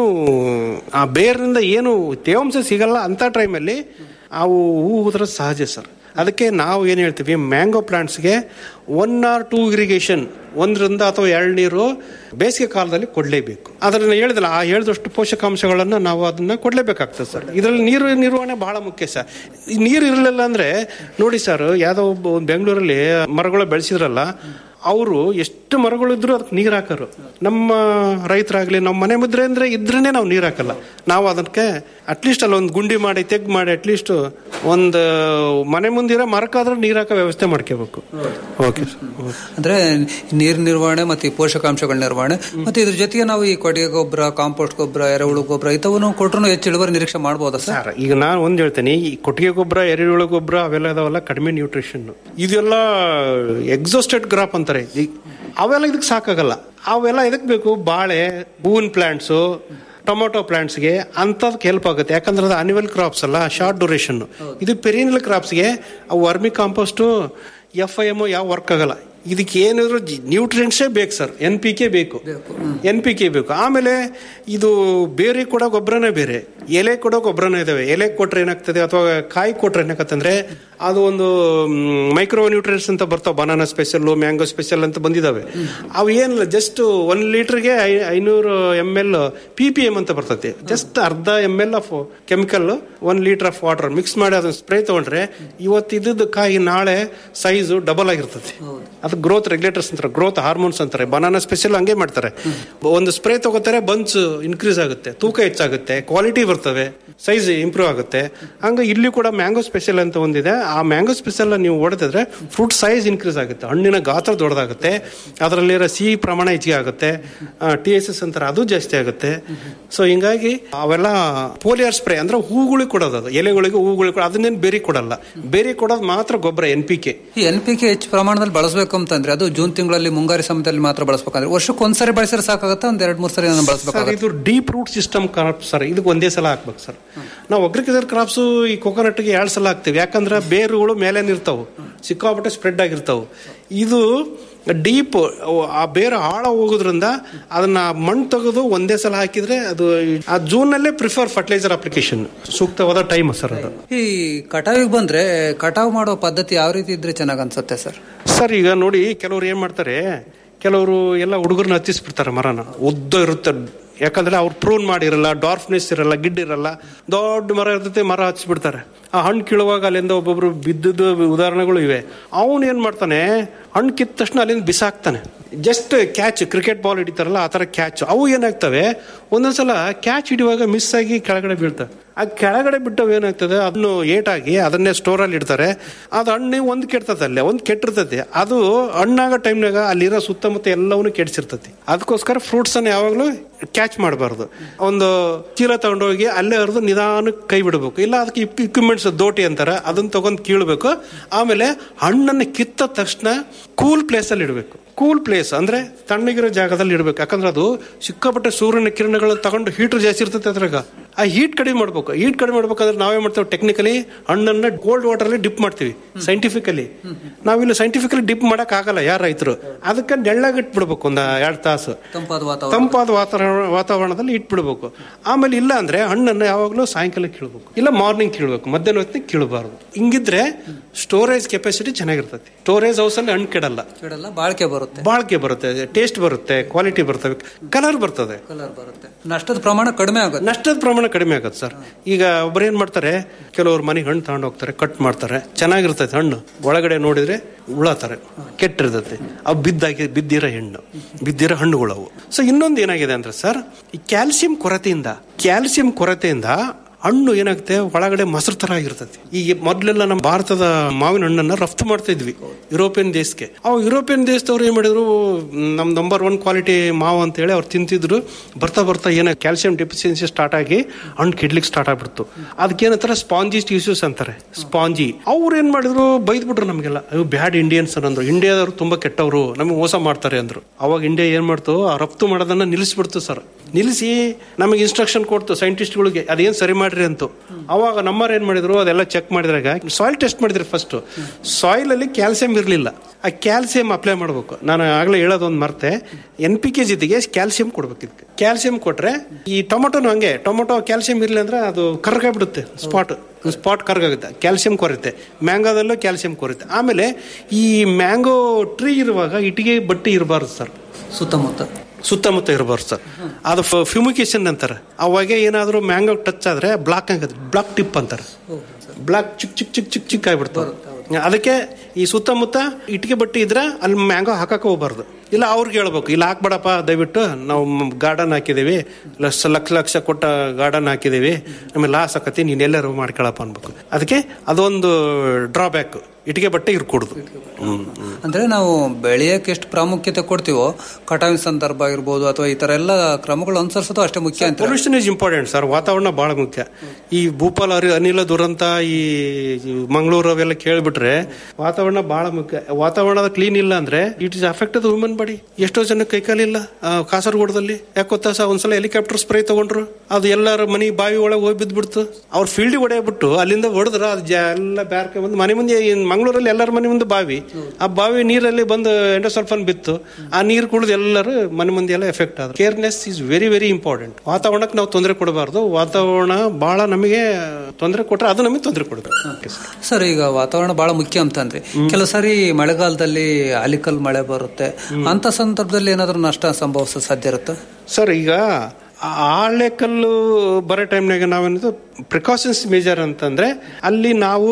ಆ ಬೇರ್ನಿಂದ ಏನು ತೇವಾಂಶ ಸಿಗಲ್ಲ ಅಂತ ಟೈಮಲ್ಲಿ ಅವು ಹೂ ಉದುರೋದು ಸಹಜ ಸರ್ ಅದಕ್ಕೆ ನಾವು ಏನು ಹೇಳ್ತೀವಿ ಮ್ಯಾಂಗೋ ಪ್ಲಾಂಟ್ಸ್ಗೆ ಒನ್ ಆರ್ ಟೂ ಇರಿಗೇಷನ್ ಒಂದರಿಂದ ಅಥವಾ ಎರಡು ನೀರು ಬೇಸಿಗೆ ಕಾಲದಲ್ಲಿ ಕೊಡಲೇಬೇಕು ಅದನ್ನು ಹೇಳಿದಲ್ಲ ಆ ಹೇಳಿದಷ್ಟು ಪೋಷಕಾಂಶಗಳನ್ನು ನಾವು ಅದನ್ನ ಕೊಡಲೇಬೇಕಾಗ್ತದೆ ಸರ್ ಇದರಲ್ಲಿ ನೀರು ನಿರ್ವಹಣೆ ಬಹಳ ಮುಖ್ಯ ಸರ್ ಈ ನೀರು ಇರಲಿಲ್ಲ ಅಂದ್ರೆ ನೋಡಿ ಸರ್ ಯಾವುದೋ ಒಬ್ಬ ಬೆಂಗಳೂರಲ್ಲಿ ಮರಗಳು ಬೆಳೆಸಿದ್ರಲ್ಲ ಅವರು ಎಷ್ಟು ಮರಗಳಿದ್ರು ಅದಕ್ಕೆ ನೀರು ಹಾಕೋರು ನಮ್ಮ ರೈತರಾಗ್ಲಿ ನಮ್ಮ ಮನೆ ಮುದ್ರೆ ಅಂದ್ರೆ ಇದ್ರೇನೆ ನಾವು ನೀರು ಹಾಕಲ್ಲ ನಾವು ಅದಕ್ಕೆ ಅಟ್ಲೀಸ್ಟ್ ಅಲ್ಲಿ ಒಂದು ಗುಂಡಿ ಮಾಡಿ ತೆಗ್ ಮಾಡಿ ಅಟ್ಲೀಸ್ಟ್ ಒಂದು ಮನೆ ಮುಂದಿರೋ ಮರಕ್ಕಾದ್ರೂ ನೀರು ಹಾಕೋ ವ್ಯವಸ್ಥೆ ಮಾಡ್ಕೋಬೇಕು ಓಕೆ ಅಂದ್ರೆ ನೀರ್ ನಿರ್ವಹಣೆ ಮತ್ತೆ ಈ ಪೋಷಕಾಂಶಗಳ ನಿರ್ವಹಣೆ ಮತ್ತೆ ಇದ್ರ ಜೊತೆಗೆ ನಾವು ಈ ಕೊಟ್ಟಿಗೆ ಗೊಬ್ಬರ ಕಾಂಪೋಸ್ಟ್ ಗೊಬ್ಬರ ಎರೆಹುಳು ಗೊಬ್ಬರ ಇಂಥವನ್ನು ಕೊಟ್ಟರು ಹೆಚ್ಚು ಇಳುವರಿ ನಿರೀಕ್ಷೆ ಮಾಡ್ಬೋದಾ ಸರ್ ಸರ್ ಈಗ ನಾನು ಒಂದು ಹೇಳ್ತೇನೆ ಈ ಕೊಟ್ಟಿಗೆ ಗೊಬ್ಬರ ಎರೆಹುಳು ಗೊಬ್ಬರ ಅವೆಲ್ಲ ಇದಾವಲ್ಲ ಕಡಿಮೆ ನ್ಯೂಟ್ರಿಷನ್ ಇದೆಲ್ಲ ಎಕ್ಸೋಸ್ಟೆಡ್ ಕ್ರಾಪ್ ಅಂತಾರೆ ಈ- ಅವೆಲ್ಲ ಇದಕ್ಕೆ ಸಾಕಾಗಲ್ಲ ಅವೆಲ್ಲ ಎದಕ್ ಬೇಕು ಬಾಳೆ ಹೂವಿನ ಪ್ಲಾಂಟ್ಸು ಟೊಮೊಟೊ ಪ್ಲಾಂಟ್ಸ್ಗೆ ಅಂಥದಕ್ಕೆ ಹೆಲ್ಪ್ ಆಗುತ್ತೆ ಯಾಕಂದ್ರೆ ಅದು ಅನಿವಲ್ ಕ್ರಾಪ್ಸ್ ಅಲ್ಲ ಶಾರ್ಟ್ ಡ್ಯೂರೇಷನ್ ಇದು ಪೆರಿನಲ್ ಕ್ರಾಪ್ಸ್ಗೆ ಅವು vermicompost F I M ಯಾವ ವರ್ಕ್ ಆಗಲ್ಲ ಇದಕ್ಕೆ ಏನಿದ್ರು ನ್ಯೂಟ್ರಿಯೆಂಟ್ಸೇ ಬೇಕು ಸರ್ ಎನ್ ಪಿ ಕೆ ಬೇಕು ಎನ್ ಪಿ ಕೆ ಬೇಕು ಆಮೇಲೆ ಇದು ಬೇರೆ ಕೊಡೋ ಗೊಬ್ಬರನೇ ಬೇರೆ ಎಲೆ ಕೊಡೋ ಗೊಬ್ಬರನೇ ಇದಾವೆ ಎಲೆ ಕೊಟ್ರೆ ಏನಾಗ್ತದೆ ಅಥವಾ ಕಾಯಿ ಕೊಟ್ರೆ ಏನಾಗತ್ತಂದ್ರೆ ಅದು ಒಂದು ಮೈಕ್ರೋ ನ್ಯೂಟ್ರಿಯೆಂಟ್ಸ್ ಅಂತ ಬರ್ತಾವೆ ಬನಾನಾ ಸ್ಪೆಷಲ್ ಮ್ಯಾಂಗೋ ಸ್ಪೆಷಲ್ ಅಂತ ಬಂದಿದಾವೆ ಅವು ಏನಿಲ್ಲ ಜಸ್ಟ್ ಒನ್ ಲೀಟರ್ಗೆ ಐನೂರು M L P P M ಅಂತ ಬರ್ತದೆ ಜಸ್ಟ್ ಅರ್ಧ M L of chemical one litre of water mix ಮಾಡಿ ಅದನ್ನ ಸ್ಪ್ರೇ ತಗೊಂಡ್ರೆ ಇವತ್ತು ಇದ್ದದ್ದು ಕಾಯಿ ನಾಳೆ ಸೈಜು ಡಬಲ್ ಆಗಿರ್ತದೆ ಅದು ಗ್ರೋತ್ ರೆಗ್ಯುಲೇಟರ್ಸ್ ಅಂತಾರೆ ಗ್ರೋತ್ ಹಾರ್ಮೋನ್ಸ್ ಅಂತಾರೆ ಬನಾನಾ ಸ್ಪೆಷಲ್ ಹಂಗೆ ಮಾಡ್ತಾರೆ ಒಂದು ಸ್ಪ್ರೇ ತಗೋತಾರೆ ಬನ್ಸ್ ಇನ್ಕ್ರೀಸ್ ಆಗುತ್ತೆ ತೂಕ ಹೆಚ್ಚಾಗುತ್ತೆ ಕ್ವಾಲಿಟಿ ಬರ್ತವೆ ಸೈಜ್ ಇಂಪ್ರೂವ್ ಆಗುತ್ತೆ ಹಂಗ ಇಲ್ಲಿ ಕೂಡ ಮ್ಯಾಂಗೋ ಸ್ಪೆಷಲ್ ಅಂತ ಒಂದಿದೆ ಆ ಮ್ಯಾಂಗೋ ಸ್ಪೆಷಲ್ ನೀವು ಹೊಡೆದಿದ್ರೆ ಫ್ರೂಟ್ ಸೈಜ್ ಇನ್ಕ್ರೀಸ್ ಆಗುತ್ತೆ ಹಣ್ಣಿನ ಗಾತ್ರ ದೊಡ್ಡದಾಗುತ್ತೆ ಅದರಲ್ಲಿರೋ ಸಿಹಿ ಪ್ರಮಾಣ ಹೆಚ್ಚಿಗೆ ಆಗುತ್ತೆ ಟಿ ಎಸ್ ಎಸ್ ಅಂತಾರೆ ಅದು ಜಾಸ್ತಿ ಆಗುತ್ತೆ ಸೊ ಹಿಂಗಾಗಿ ಅವೆಲ್ಲ ಪೋಲಿಯರ್ ಸ್ಪ್ರೇ ಅಂದ್ರೆ ಹೂಗಳಿಗೆ ಕೊಡೋದು ಅದು ಎಲೆಗಳಿಗೆ ಹೂಗಳಿಗೆ ಕೊಡೋದು ಅದನ್ನೇನು ಬೇರೆ ಕೊಡಲ್ಲ ಬೇರೆ ಕೊಡೋದು ಮಾತ್ರ ಗೊಬ್ಬರ ಎನ್ ಪಿ ಕೆ ಈ ಎನ್ ಪಿ ಕೆ ಹೆಚ್ಚು ಪ್ರಮಾಣದಲ್ಲಿ ಬಳಸಬೇಕು ಅಂತಂದ್ರೆ ಅದು ಜೂನ್ ತಿಂಗಳಲ್ಲಿ ಮುಂಗಾರಿ ಸಮಯದಲ್ಲಿ ಮಾತ್ರ ಬಳಸಬೇಕಂದ್ರೆ ವರ್ಷಕ್ಕೆ ಒಂದ್ಸರಿ ಬಳಸಿದ್ರೆ ಸಾಕಾಗತ್ತಾ ಒಂದ್ ಎರಡ್ ಮೂರ್ ಸರಿ ಸರ್ ಬಳಸಬೇಕಾಗುತ್ತೆ ಇದು deep root system crop sir ಇದಕ್ಕೆ ಒಂದೇ ಸಲ ಹಾಕ್ಬೇಕು ಸರ್ ನಾವು ಅಗ್ರಿಕಲ್ಚರ್ ಕ್ರಾಪ್ಸ್ ಈ ಕೊಕೊನಟ್ಗೆ ಎರಡು ಸಲ ಹಾಕ್ತಿವಿ ಯಾಕಂದ್ರೆ ಬೇರುಗಳು ಮೇಲೆ ಇರ್ತಾವೆ ಸಿಕ್ಕಾಪಟ್ಟೆ ಸ್ಪ್ರೆಡ್ ಆಗಿರ್ತಾವೆ ಇದು ಡೀಪ್ ಆ ಬೇರು ಆಳ ಹೋಗೋದ್ರಿಂದ ಅದನ್ನ ಮಣ್ಣು ತೆಗೆದು ಒಂದೇ ಸಲ ಹಾಕಿದ್ರೆ ಅದು ಆ ಜೂನಲ್ಲೇ ಪ್ರಿಫರ್ ಫರ್ಟಿಲೈಸರ್ ಅಪ್ಲಿಕೇಶನ್ ಸೂಕ್ತವಾದ ಟೈಮ್ ಸರ್ ಅದು ಈ ಕಟಾವಿಗೆ ಬಂದ್ರೆ ಕಟಾವ್ ಮಾಡೋ ಪದ್ಧತಿ ಯಾವ ರೀತಿ ಇದ್ರೆ ಚೆನ್ನಾಗ್ ಅನ್ಸುತ್ತೆ ಸರ್ ಸರ್ ಈಗ ನೋಡಿ ಕೆಲವ್ರು ಏನ್ ಮಾಡ್ತಾರೆ ಕೆಲವರು ಎಲ್ಲ ಹುಡುಗರನ್ನ ಹತ್ತಿಸ್ಬಿಡ್ತಾರೆ ಮರನ ಉದ್ದ ಇರುತ್ತೆ ಯಾಕಂದ್ರೆ ಅವ್ರು ಪ್ರೂನ್ ಮಾಡಿರಲ್ಲ ಡಾರ್ಫ್ನೆಸ್ ಇರಲ್ಲ ಗಿಡ್ ಇರಲ್ಲ ದೊಡ್ಡ ಮರ ಇರ್ತೈತೆ ಮರ ಹಚ್ಚಿಬಿಡ್ತಾರೆ ಆ ಹಣ್ಣು ಕೀಳುವಾಗ ಅಲ್ಲಿಂದ ಒಬ್ಬೊಬ್ರು ಬಿದ್ದದ್ದು ಉದಾಹರಣೆಗಳು ಇವೆ ಅವನು ಏನ್ ಮಾಡ್ತಾನೆ ಹಣ್ಣು ಕಿತ್ತ ತಕ್ಷಣ ಅಲ್ಲಿಂದ ಬಿಸಾಕ್ತಾನೆ ಜಸ್ಟ್ ಕ್ಯಾಚ್ ಕ್ರಿಕೆಟ್ ಬಾಲ್ ಹಿಡಿತಾರಲ್ಲ ಆ ತರ ಕ್ಯಾಚ್ ಅವು ಏನಾಗ್ತವೆ ಒಂದೊಂದ್ಸಲ ಕ್ಯಾಚ್ ಹಿಡಿಯುವಾಗ ಮಿಸ್ ಆಗಿ ಕೆಳಗಡೆ ಬೀಳ್ತವೆ ಆ ಕೆಳಗಡೆ ಬಿಟ್ಟವು ಏನಾಗ್ತದೆ ಅದನ್ನು ಏಟಾಗಿ ಅದನ್ನೇ ಸ್ಟೋರಲ್ಲಿ ಇಡ್ತಾರೆ ಅದು ಹಣ್ಣು ಒಂದು ಕೆಡ್ತದೆ ಅಲ್ಲೇ ಒಂದು ಕೆಟ್ಟಿರ್ತೈತಿ ಅದು ಹಣ್ಣಾಗೋ ಟೈಮ್ನಾಗ ಅಲ್ಲಿರೋ ಸುತ್ತಮುತ್ತ ಎಲ್ಲವನ್ನೂ ಕೆಡಿಸಿರ್ತೈತಿ ಅದಕ್ಕೋಸ್ಕರ ಫ್ರೂಟ್ಸ್ ಅನ್ನು ಯಾವಾಗಲೂ ಕ್ಯಾಚ್ ಮಾಡಬಾರ್ದು ಒಂದು ಚೀಲ ತಗೊಂಡೋಗಿ ಅಲ್ಲೇ ಹರಿದು ನಿಧಾನಕ್ಕೆ ಕೈ ಬಿಡಬೇಕು ಇಲ್ಲ ಅದಕ್ಕೆ ಇಕ್ವಿಪ್ಮೆಂಟ್ಸ್ ದೋಟಿ ಅಂತಾರೆ ಅದನ್ನ ತಗೊಂಡು ಕೀಳ್ಬೇಕು ಆಮೇಲೆ ಹಣ್ಣನ್ನು ಕಿತ್ತ ತಕ್ಷಣ ಕೂಲ್ ಪ್ಲೇಸಲ್ಲಿ ಇಡಬೇಕು ಕೂಲ್ ಪ್ಲೇಸ್ ಅಂದ್ರೆ ತಣ್ಣಗಿರೋ ಜಾಗದಲ್ಲಿ ಇಡಬೇಕು ಯಾಕಂದ್ರೆ ಅದು ಸಿಕ್ಕಾಪಟ್ಟೆ ಸೂರ್ಯನ ಕಿರಣಗಳನ್ನ ತಗೊಂಡು ಹೀಟರ್ ಜಾಸ್ತಿ ಇರ್ತೈತೆ ಅದ್ರಾಗ ಆ ಹೀಟ್ ಕಡಿಮೆ ಮಾಡ್ಬೇಕು ಹೀಟ್ ಕಡಿಮೆ ಮಾಡ್ಬೇಕಾದ್ರೆ ನಾವೇ ಮಾಡ್ತೇವೆ ಟೆಕ್ನಿಕಲಿ ಹಣ್ಣನ್ನ ಕೋಲ್ಡ್ ವಾಟರ್ ಅಲ್ಲಿ ಡಿಪ್ ಮಾಡ್ತೀವಿ ಸೈಂಟಿಫಿಕಲಿ ನಾವಿಲ್ಲಿ ಸೈಂಟಿಫಿಕಲಿ ಡಿಪ್ ಮಾಡಕ್ ಆಗಲ್ಲ ಯಾರ ರೈತರು ಅದಕ್ಕೆ ನೆಳ್ಳಾಗ ಇಟ್ಬಿಡ್ಬೇಕು ಒಂದ್ ಎರಡ್ ತಾಸು ತಂಪಾದ ವಾತಾವರಣ ತಂಪಾದ ವಾತಾವರಣ ವಾತಾವರಣದಲ್ಲಿ ಇಟ್ಬಿಡ್ಬೇಕು ಆಮೇಲೆ ಇಲ್ಲ ಅಂದ್ರೆ ಹಣ್ಣನ್ನು ಯಾವಾಗಲೂ ಸಾಯಂಕಾಲ ಕೀಳ್ಬೇಕು ಇಲ್ಲ ಮಾರ್ನಿಂಗ್ ಕೀಳ್ಬೇಕು ಮಧ್ಯಾಹ್ನ ಹೊತ್ತಿಗೆ ಕೀಳಬಾರ್ದು ಹಿಂಗಿದ್ರೆ ಸ್ಟೋರೇಜ್ ಕೆಪಾಸಿಟಿ ಚೆನ್ನಾಗಿರ್ತೈತಿ ಸ್ಟೋರೇಜ್ ಹೌಸ್ ಅಲ್ಲಿ ಹಣ್ಣು ಕೆಡಲ್ಲ ಕೆಡಲ್ಲ ಬಾಳ್ಕೆ ಬರುತ್ತೆ ಬಾಳ್ಕೆ ಬರುತ್ತೆ ಟೇಸ್ಟ್ ಬರುತ್ತೆ ಕ್ವಾಲಿಟಿ ಬರ್ತವೆ ಕಲರ್ ಬರ್ತದೆ ಕಲರ್ ಬರುತ್ತೆ ನಷ್ಟದ ಪ್ರಮಾಣ ಕಡಿಮೆ ಆಗುತ್ತೆ ನಷ್ಟದ ಪ್ರಮಾಣ ಕಡಿಮೆ ಆಗುತ್ತೆ ಸರ್ ಈಗ ಒಬ್ರು ಏನ್ ಮಾಡ್ತಾರೆ ಕೆಲವ್ರು ಮನೆಗೆ ಹಣ್ಣು ತಗೊಂಡು ಹೋಗ್ತಾರೆ ಕಟ್ ಮಾಡ್ತಾರೆ ಚೆನ್ನಾಗಿರ್ತೈತೆ ಹಣ್ಣು ಒಳಗಡೆ ನೋಡಿದ್ರೆ ಉಳತಾರೆ ಕೆಟ್ಟಿರ್ತೈತೆ ಅವು ಬಿದ್ದಾಗಿ ಬಿದ್ದಿರೋ ಹಣ್ಣು ಬಿದ್ದಿರೋ ಹಣ್ಣುಗಳು ಅವು ಸೊ ಇನ್ನೊಂದು ಏನಾಗಿದೆ ಅಂದ್ರೆ ಸರ್ ಈ ಕ್ಯಾಲ್ಸಿಯಂ ಕೊರತೆಯಿಂದ ಕ್ಯಾಲ್ಸಿಯಂ ಕೊರತೆಯಿಂದ ಹಣ್ಣು ಏನಾಗುತ್ತೆ ಒಳಗಡೆ ಮೊಸರು ತರ ಆಗಿರ್ತದೆ ಈಗ ಮೊದಲೆಲ್ಲ ನಮ್ಮ ಭಾರತದ ಮಾವಿನ ಹಣ್ಣನ್ನ ರಫ್ತು ಮಾಡ್ತಾ ಇದ್ವಿ ಯುರೋಪಿಯನ್ ದೇಶಕ್ಕೆ ಅವು ಯುರೋಪಿಯನ್ ದೇಶದವ್ರು ಏನ್ ಮಾಡಿದ್ರು ನಮ್ ನಂಬರ್ ಒನ್ ಕ್ವಾಲಿಟಿ ಮಾವು ಅಂತ ಹೇಳಿ ಅವ್ರು ತಿಂತಿದ್ರು ಬರ್ತಾ ಬರ್ತಾ ಏನ ಕ್ಯಾಲ್ಸಿಯಂ ಡೆಫಿಷಿಯನ್ಸಿ ಸ್ಟಾರ್ಟ್ ಆಗಿ ಹಣ್ಣು ಕೆಡ್ಲಿಕ್ಕೆ ಸ್ಟಾರ್ಟ್ ಆಗ್ಬಿಡ್ತು ಅದಕ್ಕೆ ಏನಂತಾರೆ ಸ್ಪಾಂಜಿ ಟಿಶ್ಯೂಸ್ ಅಂತಾರೆ ಸ್ಪಾಂಜಿ ಅವ್ರು ಏನ್ ಮಾಡಿದ್ರು ಬೈದ್ಬಿಟ್ರು ನಮಗೆಲ್ಲ ಅಯ್ಯೋ ಬ್ಯಾಡ್ ಇಂಡಿಯನ್ಸ್ ಅಂದ್ರು ಇಂಡಿಯಾದವ್ರು ತುಂಬಾ ಕೆಟ್ಟವರು ನಮಗೆ ಮೋಸ ಮಾಡ್ತಾರೆ ಅಂದ್ರು ಅವಾಗ ಇಂಡಿಯಾ ಏನ್ ಮಾಡ್ತು ಆ ರಫ್ತು ಮಾಡೋದನ್ನ ನಿಲ್ಲಿಸ್ಬಿಡ್ತು ಸರ್ ನಿಲ್ಲಿಸಿ ನಮಗೆ ಇನ್ಸ್ಟ್ರಕ್ಷನ್ ಕೊಡ್ತು ಸೈಂಟಿಸ್ಟ್ಗಳಿಗೆ ಅದೇನ್ ಸರಿ ಮಾಡ್ರಿ ಅಂತು ಅವಾಗ ನಮ್ಮವ್ರು ಏನ್ ಮಾಡಿದ್ರು ಅದೆಲ್ಲ ಚೆಕ್ ಮಾಡಿದ್ರಾಗ ಸಾಯಿಲ್ ಟೆಸ್ಟ್ ಮಾಡಿದ್ರು ಫಸ್ಟ್ ಸಾಯಿಲ್ ಅಲ್ಲಿ ಕ್ಯಾಲ್ಸಿಯಂ ಇರಲಿಲ್ಲ ಆ ಕ್ಯಾಲ್ಸಿಯಂ ಅಪ್ಲೈ ಮಾಡಬೇಕು ನಾನು ಆಗ್ಲೇ ಹೇಳೋದೊಂದು ಮರ್ತೆ ಎನ್ ಪಿ ಕೆ ಜೊತೆಗೆ ಕ್ಯಾಲ್ಸಿಯಂ ಕೊಡ್ಬೇಕು ಇದಕ್ಕೆ ಕ್ಯಾಲ್ಸಿಯಂ ಕೊಟ್ರೆ ಈ ಟೊಮೊಟೊನು ಹಂಗೆ ಟೊಮೊಟೊ ಕ್ಯಾಲ್ಸಿಯಂ ಇರಲಿ ಅಂದ್ರೆ ಅದು ಕರ್ಗಾಗ್ಬಿಡುತ್ತೆ ಸ್ಪಾಟ್ ಸ್ಪಾಟ್ ಕರ್ಗಾಗುತ್ತೆ ಕ್ಯಾಲ್ಸಿಯಂ ಕೊರತೆ ಮ್ಯಾಂಗೋದಲ್ಲೂ ಕ್ಯಾಲ್ಸಿಯಂ ಕೊರತೆ ಆಮೇಲೆ ಈ ಮ್ಯಾಂಗೋ ಟ್ರೀ ಇರುವಾಗ ಇಟ್ಟಿಗೆ ಬಟ್ಟಿ ಇರಬಾರ್ದು ಸರ್ ಸುತ್ತಮುತ್ತ ಸುತ್ತಮುತ್ತ ಇರಬಾರ್ದು ಸರ್ ಅದು ಫ್ಯೂಮಿಕೇಶನ್ ಅಂತಾರೆ ಅವಾಗ ಏನಾದರೂ ಮ್ಯಾಂಗೋ ಟಚ್ ಆದ್ರೆ ಬ್ಲಾಕ್ ಆಗುತ್ತೆ ಬ್ಲಾಕ್ ಟಿಪ್ ಅಂತಾರೆ ಬ್ಲಾಕ್ ಚಿಕ್ ಚಿಕ್ ಚಿಕ್ ಚಿಕ್ ಚಿಕ್ ಆಗಿಬಿಡ್ತವೆ ಅದಕ್ಕೆ ಈ ಸುತ್ತಮುತ್ತ ಇಟ್ಟಿಗೆ ಬಟ್ಟಿ ಇದ್ರೆ ಅಲ್ಲಿ ಮ್ಯಾಂಗೋ ಹಾಕಕ್ಕೆ ಹೋಗ್ಬಾರ್ದು ಇಲ್ಲ ಅವ್ರಿಗೆ ಹೇಳ್ಬೇಕು ಇಲ್ಲ ಹಾಕ್ಬೇಡಪ್ಪ ದಯವಿಟ್ಟು ನಾವು ಗಾರ್ಡನ್ ಹಾಕಿದೀವಿ ಲಕ್ಷ ಲಕ್ಷ ಲಕ್ಷ ಕೊಟ್ಟ ಗಾರ್ಡನ್ ಹಾಕಿದೀವಿ ಆಮೇಲೆ ಲಾಸ್ ಆಕತಿ ನೀನ್ ಎಲ್ಲರೂ ಮಾಡ್ಕೊಳಪ್ಪ ಅನ್ಬೇಕು ಅದಕ್ಕೆ ಅದೊಂದು ಡ್ರಾಬ್ಯಾಕ್ ಇಟ್ಟಿಗೆ ಬಟ್ಟೆ ಇರ್ಕೊಡುದು ಹ್ಮ್ ಅಂದ್ರೆ ನಾವು ಬೆಳೆಯಕ್ಕೆ ಎಷ್ಟು ಪ್ರಾಮುಖ್ಯತೆ ಕೊಡ್ತೀವೋ ಕಟಾವಿನ ಸಂದರ್ಭ ಆಗಿರ್ಬೋದು ಅಥವಾ ಈ ತರ ಎಲ್ಲ ಕ್ರಮಗಳು ಅನುಸರಿಸೋದು ಅಷ್ಟೇ ಮುಖ್ಯ ಅಂತ ಪೊಲ್ಯೂಷನ್ ಇಸ್ ಇಂಪಾರ್ಟೆಂಟ್ ಸರ್ ವಾತಾವರಣ ಬಹಳ ಮುಖ್ಯ ಈ ಭೂಪಾಲ ಅರಿ- ಅನಿಲ ದುರಂತ ಈ ಈ ಮಂಗಳೂರು ಅವೆಲ್ಲ ಕೇಳ್ಬಿಟ್ರೆ ವಾತಾವರಣ ಬಹಳ ಮುಖ್ಯ ವಾತಾವರಣದ ಕ್ಲೀನ್ ಇಲ್ಲ ಅಂದ್ರೆ it is affect the human body ಎಷ್ಟೋ ಜನ ಕೈಕಾಲಿಲ್ಲ ಆ, ಕಾಸರಗೋಡದಲ್ಲಿ ಯಾಕೆ ಗೊತ್ತಾ ಸರ್ ಒಂದ್ಸಲ ಹೆಲಿಕಾಪ್ಟರ್ ಸ್ಪ್ರೇ ತಗೊಂಡ್ರು ಅದು ಎಲ್ಲರ ಮನಿ ಬಾವಿ ಒಳಗೆ ಹೋಗಿ ಬಿದ್ದ್ಬಿಡ್ತು ಅವ್ರ ಫೀಲ್ಡ್ ಹೊಡೆಯಬಿಟ್ಟು ಅಲ್ಲಿಂದ ಹೊಡೆದ್ರ ಅದು ಜ- ಎಲ್ಲ ಬ್ಯಾರ್ಕೆ ಬಂದು ಮನೆ ಮುಂದೆ ಈ ಮಂಗಳೂರಲ್ಲಿ ಎಲ್ಲರ ಮನೆ ಮುಂದೆ ಬಾವಿ ಆ ಬಾವಿ ನೀರಲ್ಲಿ ಬಂದು ಎಂಡೋಸಲ್ಫನ್ ಬಿತ್ತು ಆ ನೀರು ಕುಡಿದು ಎಲ್ಲರೂ ಮನೆ ಮುಂದೆ ಎಲ್ಲ ಎಫೆಕ್ಟ್ ಆದ್ರು careness is very very important ವಾತಾವರಣಕ್ಕೆ ನಾವು ತೊಂದರೆ ಕೊಡಬಾರ್ದು ವಾತಾವರಣ ಬಹಳ ನಮಗೆ ತೊಂದರೆ ಕೊಟ್ರೆ ಅದು ನಮಗೆ ತೊಂದರೆ ಕೊಡಬೇಕು ಸರ್ ಈಗ ವಾತಾವರಣ ಬಹಳ ಮುಖ್ಯ ಅಂತಂದ್ರೆ ಕೆಲವು ಸಾರಿ ಮಳೆಗಾಲದಲ್ಲಿ ಅಲಿಕಲ್ ಮಳೆ ಬರುತ್ತೆ ಅಂತ ಸಂದರ್ಭದಲ್ಲಿ ಏನಾದ್ರೂ ನಷ್ಟ ಸಂಭವಿಸೋ ಸಾಧ್ಯ ಇರುತ್ತೆ ಸರ್ ಈಗ ಆಳೆ ಕಲ್ಲು ಬರೋ ಟೈಮ್ನಾಗ ನಾವೇನದು ಪ್ರಿಕಾಷನ್ಸ್ ಮೇಜರ್ ಅಂತಂದ್ರೆ ಅಲ್ಲಿ ನಾವು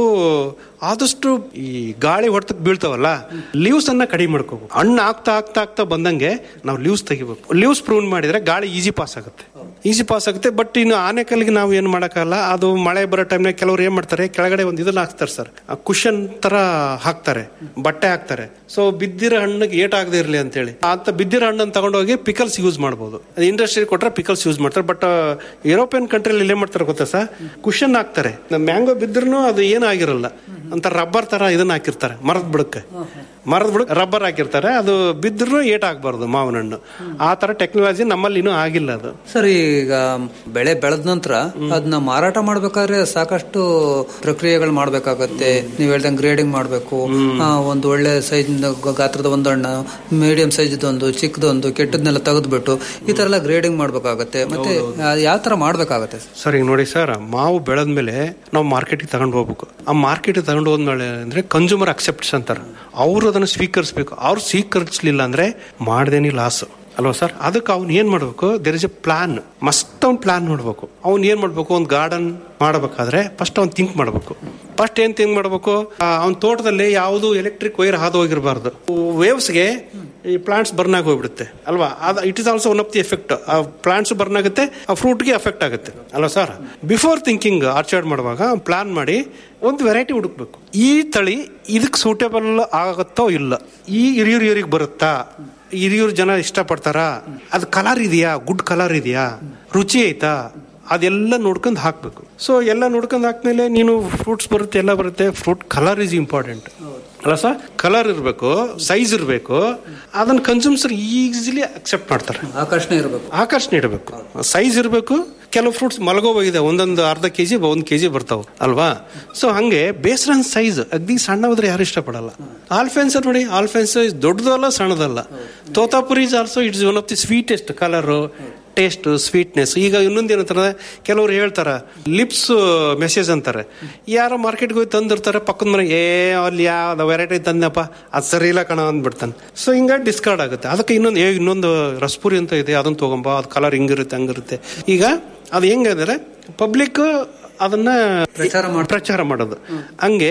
ಆದಷ್ಟು ಈ ಗಾಳಿ ಹೊಡೆತಕ್ಕೆ ಬೀಳ್ತಾವಲ್ಲ ಲೀವ್ಸ್ ಅನ್ನ ಕಡಿಮೆ ಮಾಡ್ಕೋಬೇಕು ಹಣ್ಣು ಆಗ್ತಾ ಆಗ್ತಾ ಆಗ್ತಾ ಬಂದಂಗೆ ನಾವು ಲೀವ್ಸ್ ತೆಗಿಬೇಕು ಲೀವ್ಸ್ ಪ್ರೂನ್ ಮಾಡಿದ್ರೆ ಗಾಳಿ ಈಜಿ ಪಾಸ್ ಆಗುತ್ತೆ ಈಜಿ ಪಾಸ್ ಆಗುತ್ತೆ ಬಟ್ ಇನ್ನು ಆನೆಕಲ್ಲಿಗೆ ನಾವು ಏನು ಮಾಡೋಕ್ಕಲ್ಲ ಅದು ಮಳೆ ಬರೋ ಟೈಮ್ನಾಗ ಕೆಲವ್ರು ಏನ್ ಮಾಡ್ತಾರೆ ಕೆಳಗಡೆ ಒಂದು ಇದನ್ನ ಹಾಕ್ತಾರೆ ಸರ್ ಕುಶನ್ ತರ ಹಾಕ್ತಾರೆ ಬಟ್ಟೆ ಹಾಕ್ತಾರೆ ಸೊ ಬಿದ್ದಿರೋ ಹಣ್ಣಿಗೆ ಏಟ್ ಆಗದೆ ಇರಲಿ ಅಂತೇಳಿ ಅಂತ ಬಿದ್ದಿರೋ ಹಣ್ಣನ್ನು ತಗೊಂಡೋಗಿ ಪಿಕಲ್ಸ್ ಯೂಸ್ ಮಾಡ್ಬೋದು ಇಂಡಸ್ಟ್ರಿ ಕೊಟ್ರೆ ಪಿಕಲ್ಸ್ ಯೂಸ್ ಮಾಡ್ತಾರೆ ಬಟ್ ಯುರೋಪಿಯನ್ ಕಂಟ್ರಿಲಿ ಏನ್ ಮಾಡ್ತಾರೆ ಗೊತ್ತಾ ಸರ್ ಕುಶನ್ ಹಾಕ್ತಾರೆ ಮ್ಯಾಂಗೋ ಬಿದ್ರೂ ಅದು ಏನೂ ಆಗಿರಲ್ಲ ಅಂತ ರಬ್ಬರ್ ತರ ಇದನ್ನ ಹಾಕಿರ್ತಾರೆ ಮರದ ಬುಡಕ್ಕೆ ಮರದ ಬುಡಕ್ಕೆ ರಬ್ಬರ್ ಹಾಕಿರ್ತಾರೆ ಅದು ಬಿದ್ದರೂ ಏಟ್ ಆಗ್ಬಾರ್ದು ಮಾವಿನ ಹಣ್ಣು ಆ ತರ ಟೆಕ್ನಾಲಜಿ ನಮ್ಮಲ್ಲಿ ಇನ್ನೂ ಆಗಿಲ್ಲ ಅದು ಸರ್ ಈಗ ಬೆಳೆ ಬೆಳೆದ ನಂತರ ಅದನ್ನ ಮಾರಾಟ ಮಾಡ್ಬೇಕಾದ್ರೆ ಸಾಕಷ್ಟು ಪ್ರಕ್ರಿಯೆಗಳು ಮಾಡ್ಬೇಕಾಗತ್ತೆ ನೀವ್ ಹೇಳ್ದಂಗೆ ಗ್ರೇಡಿಂಗ್ ಮಾಡಬೇಕು ಒಂದು ಒಳ್ಳೆ ಸೈಜ್ ಗಾತ್ರದ ಒಂದು ಹಣ್ಣು ಮೀಡಿಯಂ ಸೈಜ್ ಒಂದು ಚಿಕ್ಕದೊಂದು ಕೆಟ್ಟದ್ನೆಲ್ಲ ತೆಗೆದ್ಬಿಟ್ಟು ಈ ತರ ಎಲ್ಲ ಗ್ರೇಡಿಂಗ್ ಮಾಡ್ಬೇಕಾಗತ್ತೆ ಮತ್ತೆ ಯಾವ ತರ ಮಾಡ್ಬೇಕಾಗತ್ತೆ ಸರ್ ಈಗ ನೋಡಿ ಸರ್ ಮಾವು ಬೆಳೆದ್ಮೇಲೆ ನಾವು ಮಾರ್ಕೆಟಿಗೆ ತಗೊಂಡು ಹೋಗ್ಬೇಕು ಆ ಮಾರ್ಕೆಟಿಗೆ ತಗೊಂಡು ಹೋದ್ಮೇಲೆ ಅಂದ್ರೆ ಕನ್ಸ್ಯೂಮರ್ ಅಕ್ಸೆಪ್ಟ್ಸ್ ಅಂತಾರೆ ಅವರು ಅದನ್ನು ಸ್ವೀಕರಿಸಬೇಕು ಅವ್ರು ಸ್ವೀಕರಿಸಲಿಲ್ಲ ಅಂದ್ರೆ ಮಾಡ್ದೇನಿ ಲಾಸ್ ಅಲ್ವಾ ಸರ್ ಅದಕ್ಕೆ ಅವ್ನು ಏನ್ ಮಾಡ್ಬೇಕು there is a plan must ಅವ್ನ್ ಪ್ಲಾನ್ ಮಾಡ್ಬೇಕು ಅವ್ನು ಏನ್ ಮಾಡ್ಬೇಕು ಒಂದು ಗಾರ್ಡನ್ ಮಾಡಬೇಕಾದ್ರೆ ಫಸ್ಟ್ ಅವ್ನು ಥಿಂಕ್ ಮಾಡ್ಬೇಕು ಫಸ್ಟ್ ಏನ್ ಥಿಂಕ್ ಮಾಡ್ಬೇಕು ಅವ್ನ ತೋಟದಲ್ಲಿ ಯಾವುದು ಎಲೆಕ್ಟ್ರಿಕ್ ವೈರ್ ಹಾದು ಹೋಗಿರಬಾರ್ದು ವೇವ್ಸ್ಗೆ ಈ ಪ್ಲಾಂಟ್ಸ್ ಬರ್ನ್ ಆಗಿ ಹೋಗ್ಬಿಡುತ್ತೆ ಅಲ್ವಾ ಅದು it is also one of the effect ಆ ಪ್ಲಾಂಟ್ಸ್ ಬರ್ನ್ ಆಗುತ್ತೆ ಆ ಫ್ರೂಟ್ಗೆ ಎಫೆಕ್ಟ್ ಆಗುತ್ತೆ ಅಲ್ವಾ ಸರ್ ಬಿಫೋರ್ ಥಿಂಕಿಂಗ್ ಆರ್ಚರ್ಡ್ ಮಾಡುವಾಗ ಪ್ಲಾನ್ ಮಾಡಿ ಒಂದು ವೆರೈಟಿ ಹುಡುಕ್ಬೇಕು ಈ ತಳಿ ಇದಕ್ಕೆ ಸೂಟೇಬಲ್ ಆಗುತ್ತೋ ಇಲ್ಲ ಈ ಹಿರಿಯೂರು ಇವ್ರಿಗೆ ಬರುತ್ತಾ ಹಿರಿಯೂರು ಜನ ಇಷ್ಟಪಡ್ತಾರಾ ಅದು ಕಲರ್ ಇದೆಯಾ ಗುಡ್ ಕಲರ್ ಇದೆಯಾ ರುಚಿ ಐತಾ ಅದೆಲ್ಲ ನೋಡ್ಕೊಂಡು ಹಾಕ್ಬೇಕು ಸೊ ಎಲ್ಲ ನೋಡ್ಕೊಂಡು ಹಾಕ್ಮೇಲೆ ನೀನು ಫ್ರೂಟ್ಸ್ ಬರುತ್ತೆ ಎಲ್ಲ ಬರುತ್ತೆ ಫ್ರೂಟ್ ಕಲರ್ ಇಸ್ ಇಂಪಾರ್ಟೆಂಟ್ ಅಲ್ಲ ಸರ್ ಕಲರ್ ಇರಬೇಕು ಸೈಜ್ ಇರಬೇಕು ಅದನ್ನ ಕನ್ಸ್ಯೂಮ್ಸರ್ ಈಸಿಲಿ ಅಕ್ಸೆಪ್ಟ್ ಮಾಡ್ತಾರೆ ಆಕರ್ಷಣೆ ಇರಬೇಕು ಆಕರ್ಷಣೆ ಇರಬೇಕು ಸೈಜ್ ಇರಬೇಕು ಕೆಲವು ಫ್ರೂಟ್ಸ್ ಮಲಗೋಗಿದೆ ಒಂದೊಂದು ಅರ್ಧ ಕೆಜಿ ಒಂದ್ ಕೆಜಿ ಬರ್ತಾವ ಅಲ್ವಾ ಸೊ ಹಂಗೆ ಬೇಸ್ರನ್ ಸೈಜ್ ಅಗ್ದಿ ಸಣ್ಣ ಹೋದ್ರೆ ಯಾರು ಇಷ್ಟಪಡಲ್ಲ ಆಲ್ಫೆನ್ಸ್ ನೋಡಿ ಆಲ್ಫೆನ್ಸ್ ದೊಡ್ಡದು ಅಲ್ಲ ಸಣ್ಣದಲ್ಲ Totapuri is also it's one of the sweetest colour taste sweetness ಈಗ ಇನ್ನೊಂದು ಏನಂತಾರೆ ಕೆಲವ್ರು ಹೇಳ್ತಾರ ಲಿಪ್ಸ್ ಮೆಸೇಜ್ ಅಂತಾರೆ ಯಾರೋ ಮಾರ್ಕೆಟ್ಗೆ ಹೋಗಿ ತಂದಿರ್ತಾರೆ ಪಕ್ಕದ ಮನೆ ಏ ಅಲ್ಲಿ ಯಾವ ವೆರೈಟಿ ತಂದಪ್ಪ ಅದು ಸರಿ ಇಲ್ಲ ಕಣ ಅಂದ್ಬಿಡ್ತಾನೆ ಸೊ ಹಿಂಗ ಡಿಸ್ಕಾರ್ಡ್ ಆಗುತ್ತೆ ಅದಕ್ಕೆ ಇನ್ನೊಂದು ಏ ಇನ್ನೊಂದು ರಸ್ಪುರಿ ಅಂತ ಇದೆ ಅದನ್ನ ತಗೊಂಬ ಅದು ಕಲರ್ ಹಿಂಗಿರುತ್ತೆ ಹಂಗಿರುತ್ತೆ ಈಗ ಅದು ಹೆಂಗಂದ್ರೆ ಪಬ್ಲಿಕ್ ಅದನ್ನ ಪ್ರಚಾರ ಪ್ರಚಾರ ಮಾಡೋದು ಹಂಗೆ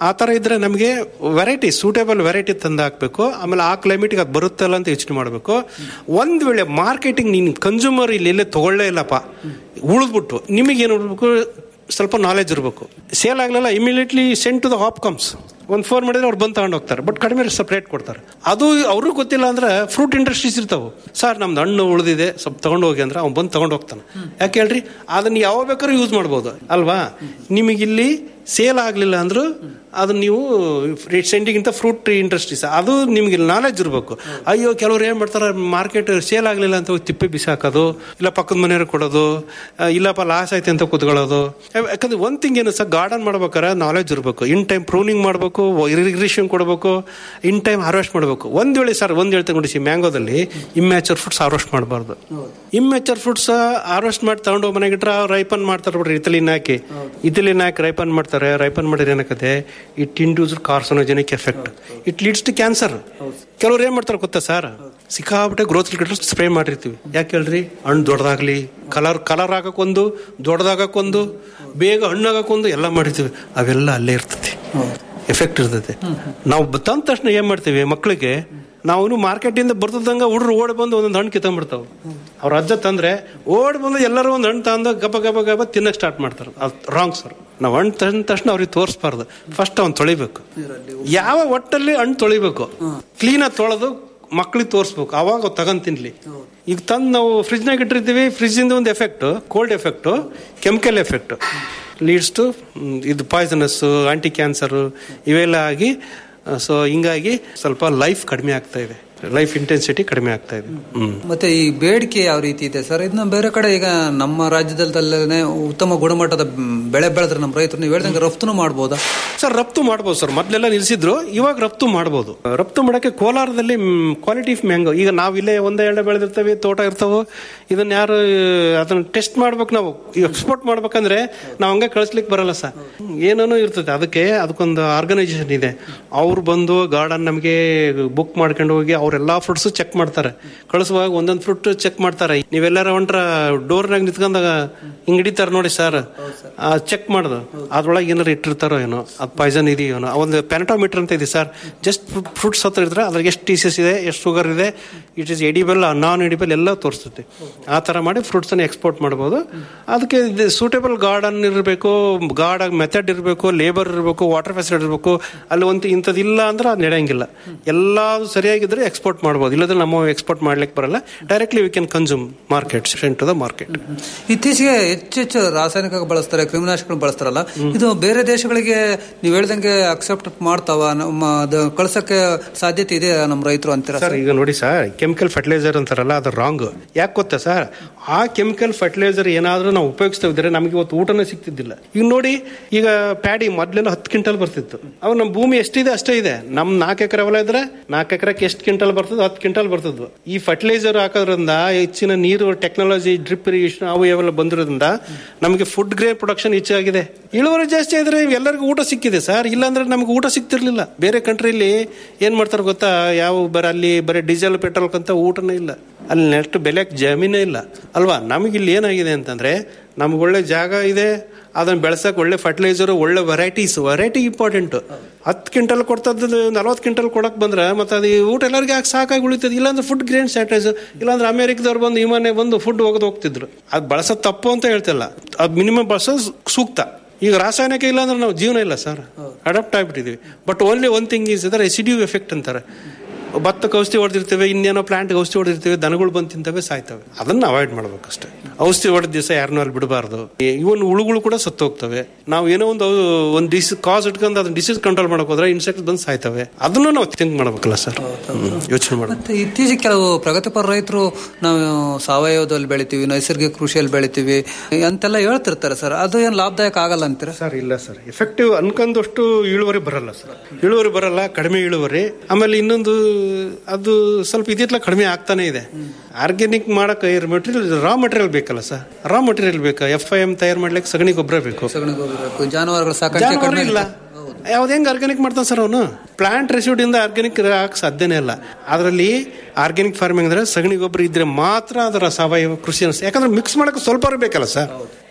ಆ ಥರ ಇದ್ರೆ ನಮಗೆ ವೆರೈಟಿ ಸೂಟೇಬಲ್ ವೆರೈಟಿ ತಂದು ಹಾಕಬೇಕು ಆಮೇಲೆ ಆ ಕ್ಲೈಮೇಟ್ಗೆ ಅದು ಬರುತ್ತಲ್ಲ ಅಂತ ಯೋಚನೆ ಮಾಡಬೇಕು ಒಂದು ವೇಳೆ ಮಾರ್ಕೆಟಿಂಗ್ ನೀನು ಕನ್ಸ್ಯೂಮರ್ ಇಲ್ಲಿ ಎಲ್ಲೇ ತಗೊಳ್ಳೇ ಇಲ್ಲಪ್ಪ ಉಳಿದ್ಬಿಟ್ಟು ನಿಮಗೇನು ಉಳ್ಬೇಕು ಸ್ವಲ್ಪ ನಾಲೆಜ್ ಇರಬೇಕು ಸೇಲ್ ಆಗಲಿಲ್ಲ immediately sent to the HOPCOMS ಒಂದು ಫೋನ್ ಮಾಡಿದ್ರೆ ಅವ್ರು ಬಂದು ತಗೊಂಡು ಹೋಗ್ತಾರೆ ಬಟ್ ಕಡಿಮೆ ಸಪ್ರೇಟ್ ಕೊಡ್ತಾರೆ ಅದು ಅವ್ರಿಗೂ ಗೊತ್ತಿಲ್ಲ ಅಂದ್ರೆ ಫ್ರೂಟ್ ಇಂಡಸ್ಟ್ರೀಸ್ ಇರ್ತಾವೆ ಸರ್ ನಮ್ದು ಹಣ್ಣು ಉಳಿದಿದೆ ಸ್ವಲ್ಪ ತಗೊಂಡು ಹೋಗಿ ಅಂದ್ರೆ ಅವ್ನು ಬಂದು ತಗೊಂಡು ಹೋಗ್ತಾನೆ ಯಾಕೆ ಹೇಳ್ರಿ ಅದನ್ನ ಯಾವ ಬೇಕಾದ್ರೂ ಯೂಸ್ ಮಾಡ್ಬೋದು ಅಲ್ವಾ ನಿಮಗಿಲ್ಲಿ ಸೇಲ್ ಆಗಲಿಲ್ಲ ಅಂದ್ರೂ ಅದನ್ನ ನೀವು ಸೆಂಡಿಗಿಂತ ಫ್ರೂಟ್ ಇಂಡಸ್ಟ್ರೀಸ್ ಅದು ನಿಮ್ಗೆ ನಾಲೆಜ್ ಇರಬೇಕು ಅಯ್ಯೋ ಕೆಲವ್ರು ಏನು ಮಾಡ್ತಾರೆ ಮಾರ್ಕೆಟ್ ಸೇಲ್ ಆಗಲಿಲ್ಲ ಅಂತ ಹೋಗಿ ತಿಪ್ಪೆ ಬಿಸಿ ಹಾಕೋದು ಇಲ್ಲ ಪಕ್ಕದ ಮನೆಯವ್ರಿಗೆ ಕೊಡೋದು ಆ, ಇಲ್ಲಪ್ಪ ಲಾಸ್ ಐತೆ ಅಂತ ಕೂತ್ಕೊಳ್ಳೋದು ಯಾಕಂದ್ರೆ ಒಂದು ಥಿಂಗ್ ಏನು ಸರ್ ಗಾರ್ಡನ್ ಮಾಡ್ಬೇಕಾರೆ ನಾಲೆಜ್ ಇರಬೇಕು ಇನ್ ಟೈಮ್ ಪ್ರೂನಿಂಗ್ ಮಾಡಬೇಕು ಇರಿಗೇಷನ್ ಕೊಡಬೇಕು ಇನ್ ಟೈಮ್ ಹಾರ್ವೆಸ್ಟ್ ಮಾಡಬೇಕು ಒಂದು ವೇಳೆ ಸರ್ ಒಂದು ಹೇಳ್ತಾ ನೋಡಿ ಮ್ಯಾಂಗೋದಲ್ಲಿ ಇಮ್ಯಾಚರ್ ಫ್ರೂಟ್ಸ್ ಹಾರ್ವೆಸ್ಟ್ ಮಾಡಬಾರ್ದು ಇಮ್ಯಾಚರ್ ಫ್ರೂಟ್ಸ್ ಹಾರ್ವೆಸ್ಟ್ ಮಾಡಿ ತಗೊಂಡು ಮನೆಗೆ ಇಟ್ರೆ ರೈಪನ್ ಮಾಡ್ತಾರೆ ಬಿಡ್ರಿ ಇತಲಿನ ಹಾಕಿ ಇತಲಿನ ಹಾಕಿ ರೈಪನ್ ಮಾಡ್ತಾರೆ ರೈಪನ್ ಮಾಡಿದ್ರೆ ಏನಾಗುತ್ತೆ it induce carcinogenic effect it leads to cancer ಕೆಲವ್ರು ಏನ್ ಮಾಡ್ತಾರೆ ಗೊತ್ತಾ ಸರ್ ಸಿಕ್ಕಾಬಿಟ್ಟೆ ಗ್ರೋತ್ ಗಿಡ ಸ್ಪ್ರೇ ಮಾಡಿರ್ತೀವಿ ಯಾಕೆ ಹೇಳ್ರಿ ಹಣ್ಣು ದೊಡ್ಡದಾಗ್ಲಿ ಕಲರ್ ಕಲರ್ ಆಗಕ್ಕೊಂದು ದೊಡ್ಡದಾಗಕ್ಕೊಂದು ಬೇಗ ಹಣ್ಣು ಆಗಕ್ಕೊಂದು ಎಲ್ಲ ಮಾಡಿರ್ತೀವಿ ಅವೆಲ್ಲ ಅಲ್ಲೇ ಇರ್ತದೆ ಎಫೆಕ್ಟ್ ಇರ್ತದೆ ನಾವು ಬ- ತಂದ ತಕ್ಷಣ ಏನ್ ಮಾಡ್ತೀವಿ ಮಕ್ಕಳಿಗೆ ನಾವು ಮಾರ್ಕೆಟಿಂದ ಬರ್ತದಂಗ ಹುಡ್ರು ಓಡಿ ಬಂದು ಒಂದೊಂದು ಹಣ್ಣು ಕಿತ್ತಂಬಿಡ್ತಾವೆ ಅವ್ರ ಅಜ್ಜ ತಂದ್ರೆ ಓಡಿ ಬಂದು ಎಲ್ಲರೂ ಒಂದು ಹಣ್ಣು ತಂದು ಗಬ ಗಬ ಗಬ ತಿನ್ನಕ್ ಸ್ಟಾರ್ಟ್ ಮಾಡ್ತಾರೆ ಅದು ರಾಂಗ್ ಸರ್ ನಾವು ಹಣ್ಣು ತಂದ ತಕ್ಷಣ ಅವ್ರಿಗೆ ತೋರಿಸ್ಬಾರ್ದು ಫಸ್ಟ್ ಅವ್ನು ತೊಳಿಬೇಕು ಯಾವ ಒಟ್ಟಲ್ಲಿ ಹಣ್ಣು ತೊಳಿಬೇಕು ಕ್ಲೀನಾಗಿ ತೊಳೆದು ಮಕ್ಳಿಗೆ ತೋರಿಸ್ಬೇಕು ಅವಾಗ ಅವ್ ತಗೊಂಡ್ ತಿನ್ಲಿ ಈಗ ತಂದು ನಾವು ಫ್ರಿಜ್ನಾಗ ಇಟ್ಟಿರ್ತೀವಿ ಫ್ರಿಜ್ಜಿಂದ ಒಂದು effect cold effect chemical effect leads to ಇದು ಪಾಯ್ಸನಸ್ ಆಂಟಿ ಕ್ಯಾನ್ಸರ್ ಇವೆಲ್ಲ ಆಗಿ ಸೊ ಹಿಂಗಾಗಿ ಸ್ವಲ್ಪ ಲೈಫ್ ಕಡಿಮೆ ಆಗ್ತಾ ಇದೆ ಲೈಫ್ ಇಂಟೆನ್ಸಿಟಿ ಕಡಿಮೆ ಆಗ್ತಾ ಇದೆ ಹ್ಮ್ ಮತ್ತೆ ಈ ಬೇಡಿಕೆ ಯಾವ ರೀತಿ ಇದೆ ಸರ್ ಇದನ್ನ ಬೇರೆ ಕಡೆ ಈಗ ನಮ್ಮ ರಾಜ್ಯದಲ್ಲೇ ಉತ್ತಮ ಗುಣಮಟ್ಟದ ಮ್, ಬೆಳೆ ಬೆಳೆದ್ರೆ ನಮ್ಮ ರೈತರು ನೀವು ಹೇಳ್ದಂಗೆ ರಫ್ತುನು ಮಾಡ್ಬೋದಾ ಸರ್ ರಫ್ತು ಮಾಡ್ಬೋದು ಸರ್ ಮೊದಲೆಲ್ಲ ನಿಲ್ಸಿದ್ರು ಇವಾಗ ರಫ್ತು ಮಾಡ್ಬೋದು ರಫ್ತು ಮಾಡಕ್ಕೆ ಕೋಲಾರದಲ್ಲಿ ಕ್ವಾಲಿಟಿ ಆಫ್ ಮ್ಯಾಂಗೋ ಈಗ ನಾವು ಇಲ್ಲೇ ಒಂದೇ ಎರಡೇ ಬೆಳೆದಿರ್ತೇವೆ ತೋಟ ಇರ್ತಾವೆ ಇದನ್ನ ಯಾರು ಅದನ್ನ ಟೆಸ್ಟ್ ಮಾಡ್ಬೇಕು ನಾವು ಎಕ್ಸ್ಪೋರ್ಟ್ ಮಾಡ್ಬೇಕಂದ್ರೆ ನಾವು ಹಂಗೆ ಕಳಿಸ್ಲಿಕ್ಕೆ ಬರಲ್ಲ ಸರ್ ಏನೇನೋ ಇರ್ತದೆ ಅದಕ್ಕೆ ಅದಕ್ಕೊಂದು ಆರ್ಗನೈಸೇಷನ್ ಇದೆ ಅವ್ರು ಬಂದು ಗಾರ್ಡನ್ ನಮಗೆ ಬುಕ್ ಮಾಡ್ಕೊಂಡು ಹೋಗಿ ಅವ್ರೆಲ್ಲಾ ಫ್ರೂಟ್ಸ್ ಚೆಕ್ ಮಾಡ್ತಾರೆ ಕಳಿಸುವಾಗ ಒಂದೊಂದು ಫ್ರೂಟ್ ಚೆಕ್ ಮಾಡ್ತಾರೆ ನೀವೆಲ್ಲರ ಹೊಂಟ್ರ ಡೋರ್ನಾಗ ನಿಂತ್ಕೊಂಡಾಗ ಹಿಂಗ್ ಹಿಡಿತಾರೆ ನೋಡಿ ಸರ್ ಚೆಕ್ ಮಾಡೋದು ಅದ್ರೊಳಗೆ ಏನಾರು ಇಟ್ಟಿರ್ತಾರೋ ಏನೋ ಅದು ಪಾಯ್ಸನ್ ಇದೆಯೋ ಏನೋ ಒಂದು ಪ್ಯಾನಟೋಮೀಟರ್ ಅಂತ ಇದೆ ಸರ್ ಜಸ್ಟ್ ಫ್ರೂಟ್ಸ್ ಹತ್ರ ಇದ್ರೆ ಅದ್ರಾಗ ಎಷ್ಟು ಟೀಸಸ್ ಇದೆ ಎಷ್ಟು ಶುಗರ್ ಇದೆ it is edible non edible ಎಲ್ಲ ತೋರಿಸುತ್ತೆ ಆ ಥರ ಮಾಡಿ ಫ್ರೂಟ್ಸ್ ಅನ್ನು ಎಕ್ಸ್ಪೋರ್ಟ್ ಮಾಡ್ಬೋದು ಅದಕ್ಕೆ ಸೂಟೇಬಲ್ ಗಾರ್ಡನ್ ಇರಬೇಕು ಗಾರ್ಡ್ ಮೆಥಡ್ ಇರಬೇಕು ಲೇಬರ್ ಇರಬೇಕು ವಾಟರ್ ಫೆಸಿಲಿಟಿ ಇರಬೇಕು ಅಲ್ಲಿ ಒಂದು ಇಂಥದ್ದು ಇಲ್ಲ ಅಂದ್ರೆ ಅದು ನಡೆಯಂಗಿಲ್ಲ ಎಲ್ಲ ಸರಿಯಾಗಿದ್ರೆ ಎಕ್ಸ್ಪೋರ್ಟ್ ಮಾಡ್ಬೋದು ಇಲ್ಲದ್ರೆ ನಮ್ಮ ಎಕ್ಸ್ಪೋರ್ಟ್ ಮಾಡ್ಲಿಕ್ಕೆ ಬರಲ್ಲ directly we can consume market sent to the market ಇತ್ತೀಚೆಗೆ ಹೆಚ್ಚೆಚ್ಚು ರಾಸಾಯನಿಕ ಬಳಸ್ತಾರೆ ಕ್ರಿಮಿನಾಶಕಗಳು ಬಳಸ್ತಾರಲ್ಲ ಇದು ಬೇರೆ ದೇಶಗಳಿಗೆ ನೀವು ಹೇಳ್ದಂಗೆ ಅಕ್ಸೆಪ್ಟ್ ಮಾಡ್ತಾವ ನಮ್ಮ ಅದು ಕಳ್ಸಕ್ಕೆ ಸಾಧ್ಯತೆ ಇದೆ ನಮ್ಮ ರೈತರು ಅಂತೀರ ಸರ್ ಈಗ ನೋಡಿ ಸರ್ ಕೆಮಿಕಲ್ ಫರ್ಟಿಲೈಸರ್ ಅಂತಾರಲ್ಲ ಅದು ರಾಂಗ್ ಯಾಕೆ ಗೊತ್ತಾ ಸರ್ ಆ ಕೆಮಿಕಲ್ ಫರ್ಟಿಲೈಸರ್ ಏನಾದ್ರೂ ನಾವು ಉಪಯೋಗಿಸ್ತಾ ಇದ್ರೆ ನಮಗೆ ಇವತ್ತು ಊಟನೇ ಸಿಗ್ತಿದ್ದಿಲ್ಲ ಈಗ ನೋಡಿ ಈಗ ಪ್ಯಾಡಿ ಮೊದ್ಲೆಲ್ಲ ಹತ್ತು ಕ್ವಿಂಟಲ್ ಬರ್ತಿತ್ತು ಅವ್ ನಮ್ಮ ಭೂಮಿ ಎಷ್ಟಿದೆ ಅಷ್ಟೇ ಇದೆ ನಮ್ ನಾಲ್ಕು ಎಕರೆ ಹೊಲ ಇದ್ರೆ ನಾಲ್ಕು ಎಕರೆಗೆ ಎಷ್ಟು ಕ್ವಿಂಟಲ್ ಬರ್ತದೆ ಹತ್ತು ಕ್ವಿಂಟಲ್ ಬರ್ತದ್ವು ಈ ಫರ್ಟಿಲೈಸರ್ ಹಾಕೋದ್ರಿಂದ ಹೆಚ್ಚಿನ ನೀರು ಟೆಕ್ನಾಲಜಿ ಡ್ರಿಪ್ ಇರಿಗೇಷನ್ ಅವು ಇವೆಲ್ಲ ಬಂದಿರೋದ್ರಿಂದ ನಮಗೆ ಫುಡ್ ಗ್ರೇಡ್ ಪ್ರೊಡಕ್ಷನ್ ಹೆಚ್ಚಾಗಿದೆ ಇಳುವರಿ ಜಾಸ್ತಿ ಆದ್ರೆ ಎಲ್ಲರಿಗೂ ಊಟ ಸಿಕ್ಕಿದೆ ಸರ್ ಇಲ್ಲಾಂದ್ರೆ ನಮ್ಗೆ ಊಟ ಸಿಗ್ತಿರ್ಲಿಲ್ಲ ಬೇರೆ ಕಂಟ್ರಿಲಿ ಏನ್ ಮಾಡ್ತಾರೆ ಗೊತ್ತಾ ಯಾವ ಬರ ಅಲ್ಲಿ ಬರೀ ಡೀಸೆಲ್ ಪೆಟ್ರೋಲ್ ಕಂತ ಊಟನೇ ಇಲ್ಲ ಅಲ್ಲಿ ನೆಕ್ಸ್ಟ್ ಬೆಲೆಗೆ ಜಮೀನೇ ಇಲ್ಲ ಅಲ್ವಾ ನಮಗಿಲ್ಲಿ ಏನಾಗಿದೆ ಅಂತಂದ್ರೆ ನಮ್ಗೆ ಒಳ್ಳೆ ಜಾಗ ಇದೆ ಅದನ್ನ ಬೆಳೆಸಕ್ ಒಳ್ಳೆ ಫರ್ಟಿಲೈಸರ್ ಒಳ್ಳೆ ವೆರೈಟೀಸ್ ವೆರೈಟಿ ಇಂಪಾರ್ಟೆಂಟ್ ಹತ್ತು ಕ್ವಿಂಟಲ್ ಕೊಡ್ತದ್ದು ನಲವತ್ತು ಕ್ವಿಂಟಲ್ ಕೊಡಕ್ ಬಂದ್ರೆ ಮತ್ತೆ ಅದು ಈ ಊಟ ಎಲ್ಲರಿಗೆ ಯಾಕೆ ಸಾಕಾಗಿ ಉಳಿತದೆ ಇಲ್ಲಾಂದ್ರೆ ಫುಡ್ ಗ್ರೇನ್ ಸ್ಯಾನಿಟೈಸರ್ ಇಲ್ಲಾಂದ್ರೆ ಅಮೆರಿಕದವ್ರು ಬಂದು ಈ ಮನೆ ಬಂದು ಫುಡ್ ಒಗೆದು ಹೋಗ್ತಿದ್ರು ಅದು ಬಳಸೋದು ತಪ್ಪು ಅಂತ ಹೇಳ್ತಿಲ್ಲ ಅದು ಮಿನಿಮಮ್ ಬಳಸೋದು ಸೂಕ್ತ ಈಗ ರಾಸಾಯನಿಕ ಇಲ್ಲ ಅಂದ್ರೆ ನಾವು ಜೀವನ ಇಲ್ಲ ಸರ್ ಅಡಾಪ್ಟ್ ಆಗ್ಬಿಟ್ಟಿದೀವಿ but only one thing is ಇದರ ರೆಸಿಡ್ಯೂ ಎಫೆಕ್ಟ್ ಅಂತಾರೆ ಭತ್ತಕ್ಕೆ ಔಷಧಿ ಹೊಡೆದಿರ್ತೇವೆ ಇನ್ನೇನೋ ಪ್ಲಾಂಟ್ಗೆ ಔಷಧಿ ಹೊಡೆದಿರ್ತೇವೆ ದನಗಳು ಬಂದು ತಿಂತವೆ ಸಾಯ್ತವೆ ಅದನ್ನ ಅವಾಯ್ಡ್ ಮಾಡ್ಬೇಕಷ್ಟೇ ಔಷಧಿ ಹೊಡೆದ ದಿವಸ ಯಾರನ್ನೂ ಅಲ್ಲಿ ಬಿಡಬಾರ್ದು ಇವನ್ ಹುಳುಗಳು ಕೂಡ ಸತ್ತೋಗ್ತವೆ ನಾವು ಏನೋ ಒಂದು ಒಂದು ಡಿಸ್ ಕಾಸ್ ಇಟ್ಕೊಂಡು ಅದನ್ನ ಡಿಸೀಸ್ ಕಂಟ್ರೋಲ್ ಮಾಡಕ್ ಹೋದ್ರೆ ಇನ್ಸೆಕ್ಟ್ ಬಂದು ಸಾಯ್ತವೆ ಅದನ್ನು ನಾವು ಥಿಂಕ್ ಮಾಡ್ಬೇಕಲ್ಲ ಸರ್ ಯೋಚನೆ ಮಾಡ್ಬೇಕು ಮತ್ತೆ ಇತ್ತೀಚೆಗೆ ಕೆಲವು ಪ್ರಗತಿಪರ ರೈತರು ನಾವು ಸಾವಯವದಲ್ಲಿ ಬೆಳಿತೀವಿ ನೈಸರ್ಗಿಕ ಕೃಷಿಯಲ್ಲಿ ಬೆಳಿತೀವಿ ಅಂತೆಲ್ಲ ಹೇಳ್ತಿರ್ತಾರೆ ಸರ್ ಅದು ಏನು ಲಾಭದಾಯಕ ಆಗಲ್ಲ ಅಂತೀರಾ ಸರ್ ಇಲ್ಲ ಸರ್ ಎಫೆಕ್ಟಿವ್ ಅನ್ಕೊಂಡಷ್ಟು ಇಳುವರಿ ಬರಲ್ಲ ಸರ್ ಇಳುವರಿ ಬರಲ್ಲ ಕಡಿಮೆ ಇಳುವರಿ ಆಮೇಲೆ ಇನ್ನೊಂದು ಅದು ಸ್ವಲ್ಪ ಇದಿತ್ಲ ಕಡಿಮೆ ಆಗ್ತಾನೆ ಇದೆ ಆರ್ಗ್ಯಾನಿಕ್ ಮಾಡಕ್ಕೆ ಮೆಟೀರಿಯಲ್ ರಾ ಮಟೀರಿಯಲ್ ಬೇಕಲ್ಲ ಸರ್ ರಾ ಮಟೀರಿಯಲ್ ಬೇಕಾ ಎಫ್ ಐ ಎಂ ತಯಾರು ಮಾಡ್ಲಿಕ್ಕೆ ಸಗಣಿ ಗೊಬ್ಬರ ಬೇಕು ಸಗಣಿ ಗೊಬ್ಬರ ಬೇಕು, ಜಾನುವಾರುಗಳ ಸಾಕಾಣಿಕೆ ಜಾನುವಾರು ಕಡಿಮೆ ಇಲ್ಲ ಆಗುತ್ತೆ. ಯಾವ್ದು ಹೆಂಗ್ ಆರ್ಗ್ಯಾನಿಕ್ ಮಾಡ್ತಾನೆ ಸರ್ ಅವನು ಪ್ಲಾಂಟ್ ರೆಸಿಡ್ ಇಂದ ಆರ್ಗ್ಯಾನಿಕ್ ಹಾಕಕ್ ಸಾಧ್ಯನೇ ಇಲ್ಲ ಅದರಲ್ಲಿ ಆರ್ಗ್ಯಾನಿಕ್ ಫಾರ್ಮಿಂಗ್ ಅಂದ್ರೆ ಸಗಣಿ ಗೊಬ್ಬರ ಇದ್ರೆ ಮಾತ್ರ ಅದರ ಸಾವಯವ ಕೃಷಿ ಅನ್ಸುತ್ತೆ ಯಾಕಂದ್ರೆ ಮಿಕ್ಸ್ ಮಾಡಕ್ಕೆ ಸ್ವಲ್ಪ ಬೇಕಲ್ಲ ಸರ್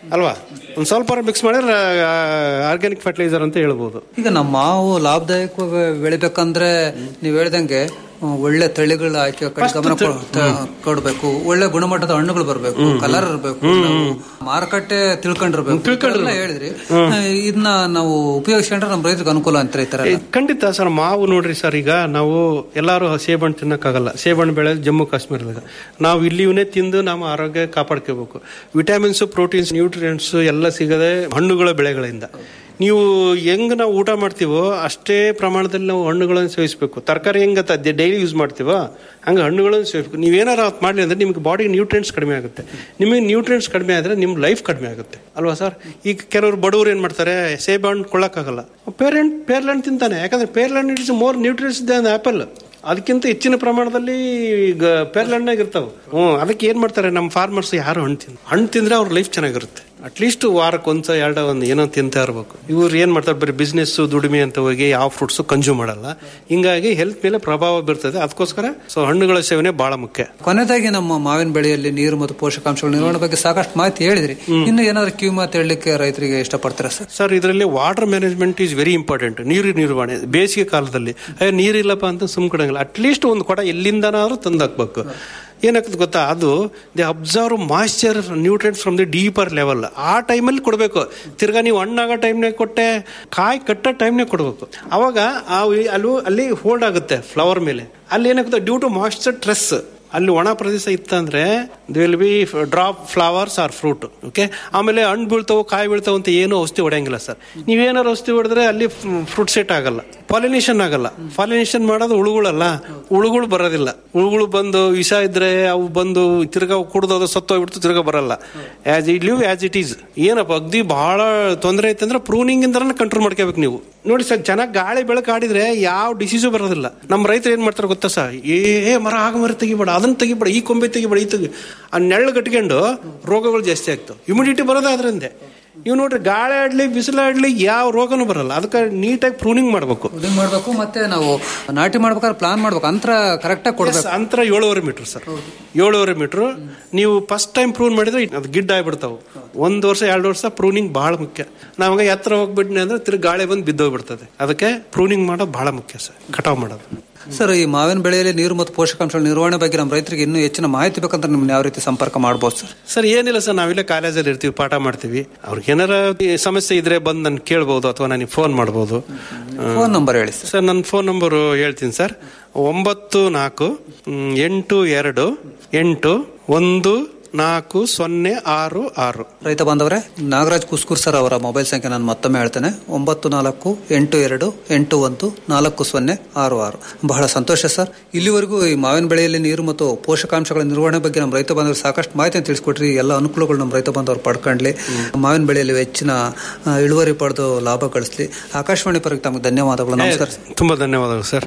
ಅಲ್ವಾ ಒಂದು ಸ್ವಲ್ಪ ಮಿಕ್ಸ್ ಮಾಡಿದ್ರೆ ಆರ್ಗ್ಯಾನಿಕ್ ಫರ್ಟಿಲೈಸರ್ ಅಂತ ಹೇಳ್ಬೋದು ಈಗ ನಮ್ಮ ಮಾವು ಲಾಭದಾಯಕವಾಗಿ ಬೆಳಿಬೇಕಂದ್ರೆ ನೀವು ಹೇಳ್ದಂಗೆ ಆ, ಒಳ್ಳೆ ತಳಿಗಳ ಆಯ್ಕೆ ಕಡೆ ಗಮನ ಕೊ- ತ- ಕೊಡ್ಬೇಕು ಒಳ್ಳೆ ಗುಣಮಟ್ಟದ ಹಣ್ಣುಗಳು ಬರಬೇಕು ಕಲರ್ ಇರಬೇಕು ಮಾರುಕಟ್ಟೆ ತಿಳ್ಕೊಂಡಿರ್ಬೇಕು ಎಲ್ಲ ಹೇಳಿದ್ರಿ ಆ, ಇದನ್ನ ನಾವು ಉಪಯೋಗಿಸ್ಕೊಂಡ್ರೆ ನಮ್ಮ ರೈತರಿಗೆ ಅನುಕೂಲ ಅಂತ ಈ ತರ ಏ, ಖಂಡಿತ ಸರ್ ಮಾವು ನೋಡ್ರಿ ಸರ್ ಈಗ ನಾವು ಎಲ್ಲರೂ ಸೇಬಣ್ಣು ತಿನ್ನಕ್ಕಾಗಲ್ಲ ಸೇಬಣ್ಣು ಬೆಳೆ ಜಮ್ಮು ಕಾಶ್ಮೀರದಾಗ ನಾವು ಇಲ್ಲಿವನ್ನೇ ತಿಂದು ನಮ್ಮ ಆರೋಗ್ಯ ಕಾಪಾಡ್ಕೋಬೇಕು ವಿಟಮಿನ್ಸ್ ಪ್ರೋಟೀನ್ಸ್ ನ್ಯೂಟ್ರಿಯೆಂಟ್ಸ್ ಎಲ್ಲ ಸಿಗದೆ ಹಣ್ಣುಗಳ ಬೆಳೆಗಳಿಂದ ನೀವು ಹೆಂಗ್ ನಾವು ಊಟ ಮಾಡ್ತೀವೋ ಅಷ್ಟೇ ಪ್ರಮಾಣದಲ್ಲಿ ನಾವು ಹಣ್ಣುಗಳನ್ನು ಸೇವಿಸಬೇಕು ತರಕಾರಿ ಹೆಂಗತ್ತ ಡೈಲಿ ಯೂಸ್ ಮಾಡ್ತೀವೋ ಹಂಗೆ ಹಣ್ಣುಗಳನ್ನು ಸೇವಿಸಬೇಕು ನೀವೇನಾರು ಅವತ್ತು ಮಾಡಲಿ ಅಂದ್ರೆ ನಿಮ್ಗೆ ಬಾಡಿ ನ್ಯೂಟ್ರಿಯೆಂಟ್ಸ್ ಕಡಿಮೆ ಆಗುತ್ತೆ ನಿಮಗೆ ನ್ಯೂಟ್ರಿಯೆಂಟ್ಸ್ ಕಡಿಮೆ ಆದರೆ ನಿಮ್ಮ ಲೈಫ್ ಕಡಿಮೆ ಆಗುತ್ತೆ ಅಲ್ವಾ ಸರ್ ಈಗ ಕೆಲವರು ಬಡವರು ಏನು ಮಾಡ್ತಾರೆ ಸೇಬೆ ಹಣ್ಣು ಕೊಳ್ಳಕ್ಕಾಗಲ್ಲ ಪೇರೆಂಟ್ ಪೇರ್ಲೆಂಟ್ ತಿಂತಾನೆ ಯಾಕಂದ್ರೆ ಪೇರ್ಲೆಂಟ್ it's more nutrients than apple ಅದಕ್ಕಿಂತ ಹೆಚ್ಚಿನ ಪ್ರಮಾಣದಲ್ಲಿ ಈಗ ಪೇರ್ಲೆಂಡ್ನಾಗ ಇರ್ತಾವೆ ಹ್ಞೂ ಅದಕ್ಕೆ ಏನು ಮಾಡ್ತಾರೆ ನಮ್ಮ ಫಾರ್ಮರ್ಸ್ ಯಾರು ಹಣ್ಣು ತಿಂದು ಹಣ್ಣು ತಿಂದ್ರೆ ಅವ್ರ ಲೈಫ್ ಚೆನ್ನಾಗಿರುತ್ತೆ ಅಟ್ಲೀಸ್ಟ್ ವಾರಕ್ಕೆ ಒಂದ್ಸ ಎರಡ ಒಂದು ಏನೋ ತಿಂತಾ ಇರಬೇಕು ಇವ್ರು ಏನು ಮಾಡ್ತಾರೆ ಬರೀ ಬಿಸ್ನೆಸ್ ದುಡಿಮೆ ಅಂತ ಹೋಗಿ ಯಾವ ಫ್ರೂಟ್ಸ್ ಕನ್ಸ್ಯೂಮ್ ಮಾಡಲ್ಲ ಹಿಂಗಾಗಿ ಹೆಲ್ತ್ ಮೇಲೆ ಪ್ರಭಾವ ಬೀರ್ತದೆ ಅದಕ್ಕೋಸ್ಕರ ಸೊ ಹಣ್ಣುಗಳ ಸೇವನೆ ಬಹಳ ಮುಖ್ಯ ಕೊನೆದಾಗಿ ನಮ್ಮ ಮಾವಿನ ಬೆಳೆಯಲ್ಲಿ ನೀರು ಮತ್ತು ಪೋಷಕಾಂಶಗಳ ನಿರ್ವಹಣೆ ಬಗ್ಗೆ ಸಾಕಷ್ಟು ಮಾಹಿತಿ ಹೇಳಿದ್ರಿ ಇನ್ನು ಏನಾದ್ರು ಕಿವಿ ಮಾತು ಹೇಳಲಿಕ್ಕೆ ರೈತರಿಗೆ ಇಷ್ಟಪಡ್ತೀರಾ ಸರ್ ಸರ್ ಇದರಲ್ಲಿ water management is very important ನೀರು ನಿರ್ವಹಣೆ ಬೇಸಿಗೆ ಕಾಲದಲ್ಲಿ ಅಯ್ಯೋ ನೀರಿಲ್ಲಪ್ಪ ಅಂತ ಸುಮ್ ಕೊಡಂಗಿಲ್ಲ ಅಟ್ಲೀಸ್ಟ್ ಒಂದು ಕೊಡ ಎಲ್ಲಿಂದನಾದ್ರೂ ತಂದು ಹಾಕ್ಬೇಕು ಏನಾಗ್ತದೆ ಗೊತ್ತಾ ಅದು the absorb moisture nutrients from the deeper level ಆ ಟೈಮಲ್ಲಿ ಕೊಡಬೇಕು ತಿರ್ಗಾ ನೀವು ಹಣ್ಣಾಗೋ ಟೈಮ್ನಾಗ ಕೊಟ್ಟೆ ಕಾಯಿ ಕಟ್ಟೋ ಟೈಮ್ನಾಗ ಕೊಡಬೇಕು ಅವಾಗ ಆ ವಿ- ಅಲ್ಲಿ ಅಲ್ಲಿ ಹೋಲ್ಡ್ ಆಗುತ್ತೆ ಫ್ಲವರ್ ಮೇಲೆ ಅಲ್ಲಿ ಏನಾಗುತ್ತೆ ಡ್ಯೂ ಟು ಮಾಯ್ಶ್ಚರ್ ಟ್ರೆಸ್ ಅಲ್ಲಿ ಒಣ ಪ್ರದೇಶ ಇತ್ತಂದ್ರೆ the will be drop flowers or fruit okay ಆಮೇಲೆ ಹಣ್ಣು ಬೀಳ್ತಾವೆ ಕಾಯಿ ಬೀಳ್ತಾವೆ ಅಂತ ಏನು ಔಷಧಿ ಹೊಡೆಯಂಗಿಲ್ಲ ಸರ್ ನೀವೇನಾರು ಔಷಧಿ ಹೊಡೆದ್ರೆ ಅಲ್ಲಿ ಫ್ರೂಟ್ ಸೆಟ್ ಆಗಲ್ಲ ಪಾಲಿನೇಷನ್ ಆಗಲ್ಲ ಪಾಲಿನೇಷನ್ ಮಾಡೋದು ಹುಳುಗಳಲ್ಲ ಹುಳುಗಳು ಬರೋದಿಲ್ಲ ಹುಳುಗಳು ಬಂದು ವಿಷ ಇದ್ರೆ ಅವು ಬಂದು ತಿರ್ಗಾ ಕುಡ್ದು ಅದು ಸತ್ತೋಗ್ಬಿಡ್ತು ತಿರ್ಗಾ ಬರಲ್ಲ as it leave as it is ಏನಪ್ಪ ಅಗ್ದಿ ಬಹಳ ತೊಂದರೆ ಐತೆ ಅಂದ್ರೆ ಪ್ರೂನಿಂಗ್ ಇಂದ ಕಂಟ್ರೋಲ್ ಮಾಡ್ಕೋಬೇಕು ನೀವು ನೋಡಿ ಸರ್ ಚೆನ್ನಾಗಿ ಗಾಳಿ ಬೆಳಕು ಆಡಿದ್ರೆ ಯಾವ ಡಿಸೀಸು ಬರೋದಿಲ್ಲ ನಮ್ಮ ರೈತರು ಏನ್ ಮಾಡ್ತಾರೆ ಗೊತ್ತಾ ಸರ್ ಏ ಮರ ಆಗ ಮರ ತೆಗಿಬೇಡ ಅದನ್ನ ತೆಗಿಬೇಡ ಈ ಕೊಂಬೆ ತೆಗಿಬೇಡ ಈ ತೆಗಿ ಆ ನೆರಳು ಕಟ್ಕೊಂಡು ರೋಗಗಳು ಜಾಸ್ತಿ ಆಗ್ತವೆ ಇಮ್ಯುನಿಟಿ ಬರೋದು ಅದರಿಂದ ನೀವು ನೋಡ್ರಿ ಗಾಳಿ ಆಡ್ಲಿ ಬಿಸಿಲಾಡ್ಲಿ ಯಾವ ರೋಗನೂ ಬರಲ್ಲ ಅದಕ್ಕೆ ನೀಟಾಗಿ ಪ್ರೂನಿಂಗ್ ಮಾಡಬೇಕು ಇದನ್ನ ಮಾಡ್ಬೇಕು ಮತ್ತೆ ನಾವು ನಾಟಿ ಮಾಡ್ಬೇಕಾದ್ರೆ ಪ್ಲಾನ್ ಮಾಡ್ಬೇಕು ಅಂತರ ಕರೆಕ್ಟಾಗಿ ಕೊಡ್ಬೇಕು ಅಂತರ ಏಳುವರೆ ಮೀಟರ್ ಸರ್ ಏಳುವರೆ ಮೀಟರ್ ನೀವು ಫಸ್ಟ್ ಟೈಮ್ ಪ್ರೂನ್ ಮಾಡಿದ್ರೆ ಅದು ಗಿಡ್ಡ ಆಗ್ಬಿಡ್ತಾವೆ ಒಂದು ವರ್ಷ ಎರಡು ವರ್ಷ ಪ್ರೂನಿಂಗ್ ಬಹಳ ಮುಖ್ಯ ನಾವಾಗ ಎತ್ತರ ಹೋಗ್ಬಿಟ್ನಿ ಅಂದ್ರೆ ತಿರ್ಗಿ ಗಾಳಿ ಬಂದು ಬಿದ್ದೋಗ್ಬಿಡ್ತದೆ ಅದಕ್ಕೆ ಪ್ರೂನಿಂಗ್ ಮಾಡೋದು ಬಹಳ ಮುಖ್ಯ ಸರ್ ಕಟಾವ್ ಮಾಡೋದು ಸರ್ ಈ ಮಾವಿನ ಬೆಳೆಯಲ್ಲಿ ನೀರು ಮತ್ತು ಪೋಷಕಾಂಶಗಳ ನಿರ್ವಹಣೆ ಬಗ್ಗೆ ನಮ್ಮ ರೈತರಿಗೆ ಇನ್ನೂ ಹೆಚ್ಚಿನ ಮಾಹಿತಿ ಬೇಕಂದ್ರೆ ನಿಮ್ನ ಯಾವ ರೀತಿ ಸಂಪರ್ಕ ಮಾಡ್ಬೋದು ಸರ್ ಸರ್ ಏನಿಲ್ಲ ಸರ್ ನಾವಿಲ್ಲೇ ಕಾಲೇಜಲ್ಲಿ ಇರ್ತೀವಿ ಪಾಠ ಮಾಡ್ತೀವಿ ಅವ್ರಿಗೆ ಏನಾರ ಈ ಸಮಸ್ಯೆ ಇದ್ರೆ ಬಂದು ನಾನು ಕೇಳ್ಬೋದು ಅಥವಾ ನನಗೆ ಫೋನ್ ಮಾಡ್ಬೋದು ಫೋನ್ ನಂಬರ್ ಹೇಳಿ ಸರ್ ಸರ್ ನನ್ನ ಫೋನ್ ನಂಬರು ಹೇಳ್ತೀನಿ ಸರ್ ಒಂಬತ್ತು ನಾಲ್ಕು ಮ್, ಎಂಟು ಎರಡು ಎಂಟು ಒಂದು ನಾಲ್ಕು ಸೊನ್ನೆ ಆರು ಆರು ರೈತ ಬಾಂಧವರೇ ನಾಗರಾಜ್ ಕುಸ್ಕೂರ್ ಸರ್ ಅವರ ಮೊಬೈಲ್ ಸಂಖ್ಯೆ ನಾನು ಮತ್ತೊಮ್ಮೆ ಹೇಳ್ತೇನೆ ಒಂಬತ್ತು ನಾಲ್ಕು ಎಂಟು ಎರಡು ಎಂಟು ಒಂದು ನಾಲ್ಕು ಸೊನ್ನೆ ಆರು ಆರು ಬಹಳ ಸಂತೋಷ ಸರ್ ಇಲ್ಲಿವರೆಗೂ ಈ ಮಾವಿನ ಬೆಳೆಯಲ್ಲಿ ನೀರು ಮತ್ತು ಪೋಷಕಾಂಶಗಳ ನಿರ್ವಹಣೆ ಬಗ್ಗೆ ನಮ್ಮ ರೈತ ಬಾಂಧವರು ಸಾಕಷ್ಟು ಮಾಹಿತಿ ತಿಳಿಸ್ಕೊಟ್ರಿ ಎಲ್ಲ ಅನುಕೂಲಗಳು ನಮ್ಮ ರೈತ ಬಾಂಧವರು ಪಡ್ಕೊಂಡ್ಲಿ ಮಾವಿನ ಬೆಳೆಯಲ್ಲಿ ಹೆಚ್ಚಿನ ಆ, ಇಳುವರಿ ಪಡೆದು ಲಾಭ ಗಳಿಸ್ಲಿ ಆಕಾಶವಾಣಿ ಪರವಾಗಿ ತಮಗೆ ಧನ್ಯವಾದಗಳು ನಮಸ್ಕಾರ ಸರ್. ತುಂಬಾ ಧನ್ಯವಾದಗಳು ಸರ್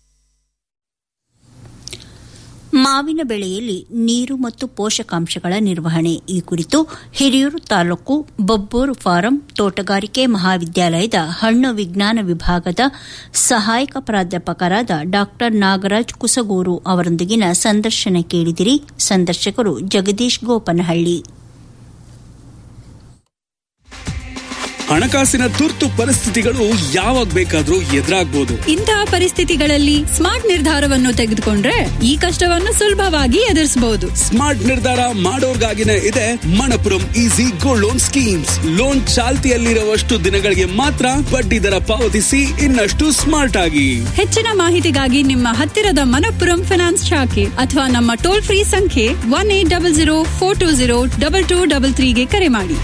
ಮಾವಿನ ಬೆಳೆಯಲ್ಲಿ ನೀರು ಮತ್ತು ಪೋಷಕಾಂಶಗಳ ನಿರ್ವಹಣೆ ಈ ಕುರಿತು ಹಿರಿಯೂರು ತಾಲೂಕು ಬಬ್ಬೂರು ಫಾರಂ ತೋಟಗಾರಿಕೆ ಮಹಾವಿದ್ಯಾಲಯದ ಹಣ್ಣು ವಿಜ್ಞಾನ ವಿಭಾಗದ ಸಹಾಯಕ ಪ್ರಾಧ್ಯಾಪಕರಾದ ಡಾ ನಾಗರಾಜ್ ಕುಸಗೂರು ಅವರೊಂದಿಗಿನ ಸಂದರ್ಶನ ಕೇಳಿದಿರಿ ಸಂದರ್ಶಕರು ಜಗದೀಶ್ ಗೋಪನಹಳ್ಳಿ ಹಣಕಾಸಿನ ತುರ್ತು ಪರಿಸ್ಥಿತಿಗಳು ಯಾವಾಗ ಬೇಕಾದ್ರೂ ಎದುರಾಗ್ಬೋದು ಇಂತಹ ಪರಿಸ್ಥಿತಿಗಳಲ್ಲಿ ಸ್ಮಾರ್ಟ್ ನಿರ್ಧಾರವನ್ನು ತೆಗೆದುಕೊಂಡ್ರೆ ಈ ಕಷ್ಟವನ್ನು ಸುಲಭವಾಗಿ ಎದುರಿಸಬಹುದು ಸ್ಮಾರ್ಟ್ ನಿರ್ಧಾರ ಮಾಡೋರ್ಗಾಗಿನೇ ಇದೆ Manappuram easy gold loan schemes loan ಚಾಲ್ತಿಯಲ್ಲಿರುವಷ್ಟು ದಿನಗಳಿಗೆ ಮಾತ್ರ ಬಡ್ಡಿ ದರ ಪಾವತಿಸಿ ಇನ್ನಷ್ಟು ಸ್ಮಾರ್ಟ್ ಆಗಿ ಹೆಚ್ಚಿನ ಮಾಹಿತಿಗಾಗಿ ನಿಮ್ಮ ಹತ್ತಿರದ ಮನಪ್ಪುರಂ ಫೈನಾನ್ಸ್ ಶಾಖೆ ಅಥವಾ ನಮ್ಮ ಟೋಲ್ ಫ್ರೀ ಸಂಖ್ಯೆ one eight double zero four two zero double two double ತ್ರೀಗೆ ಕರೆ ಮಾಡಿ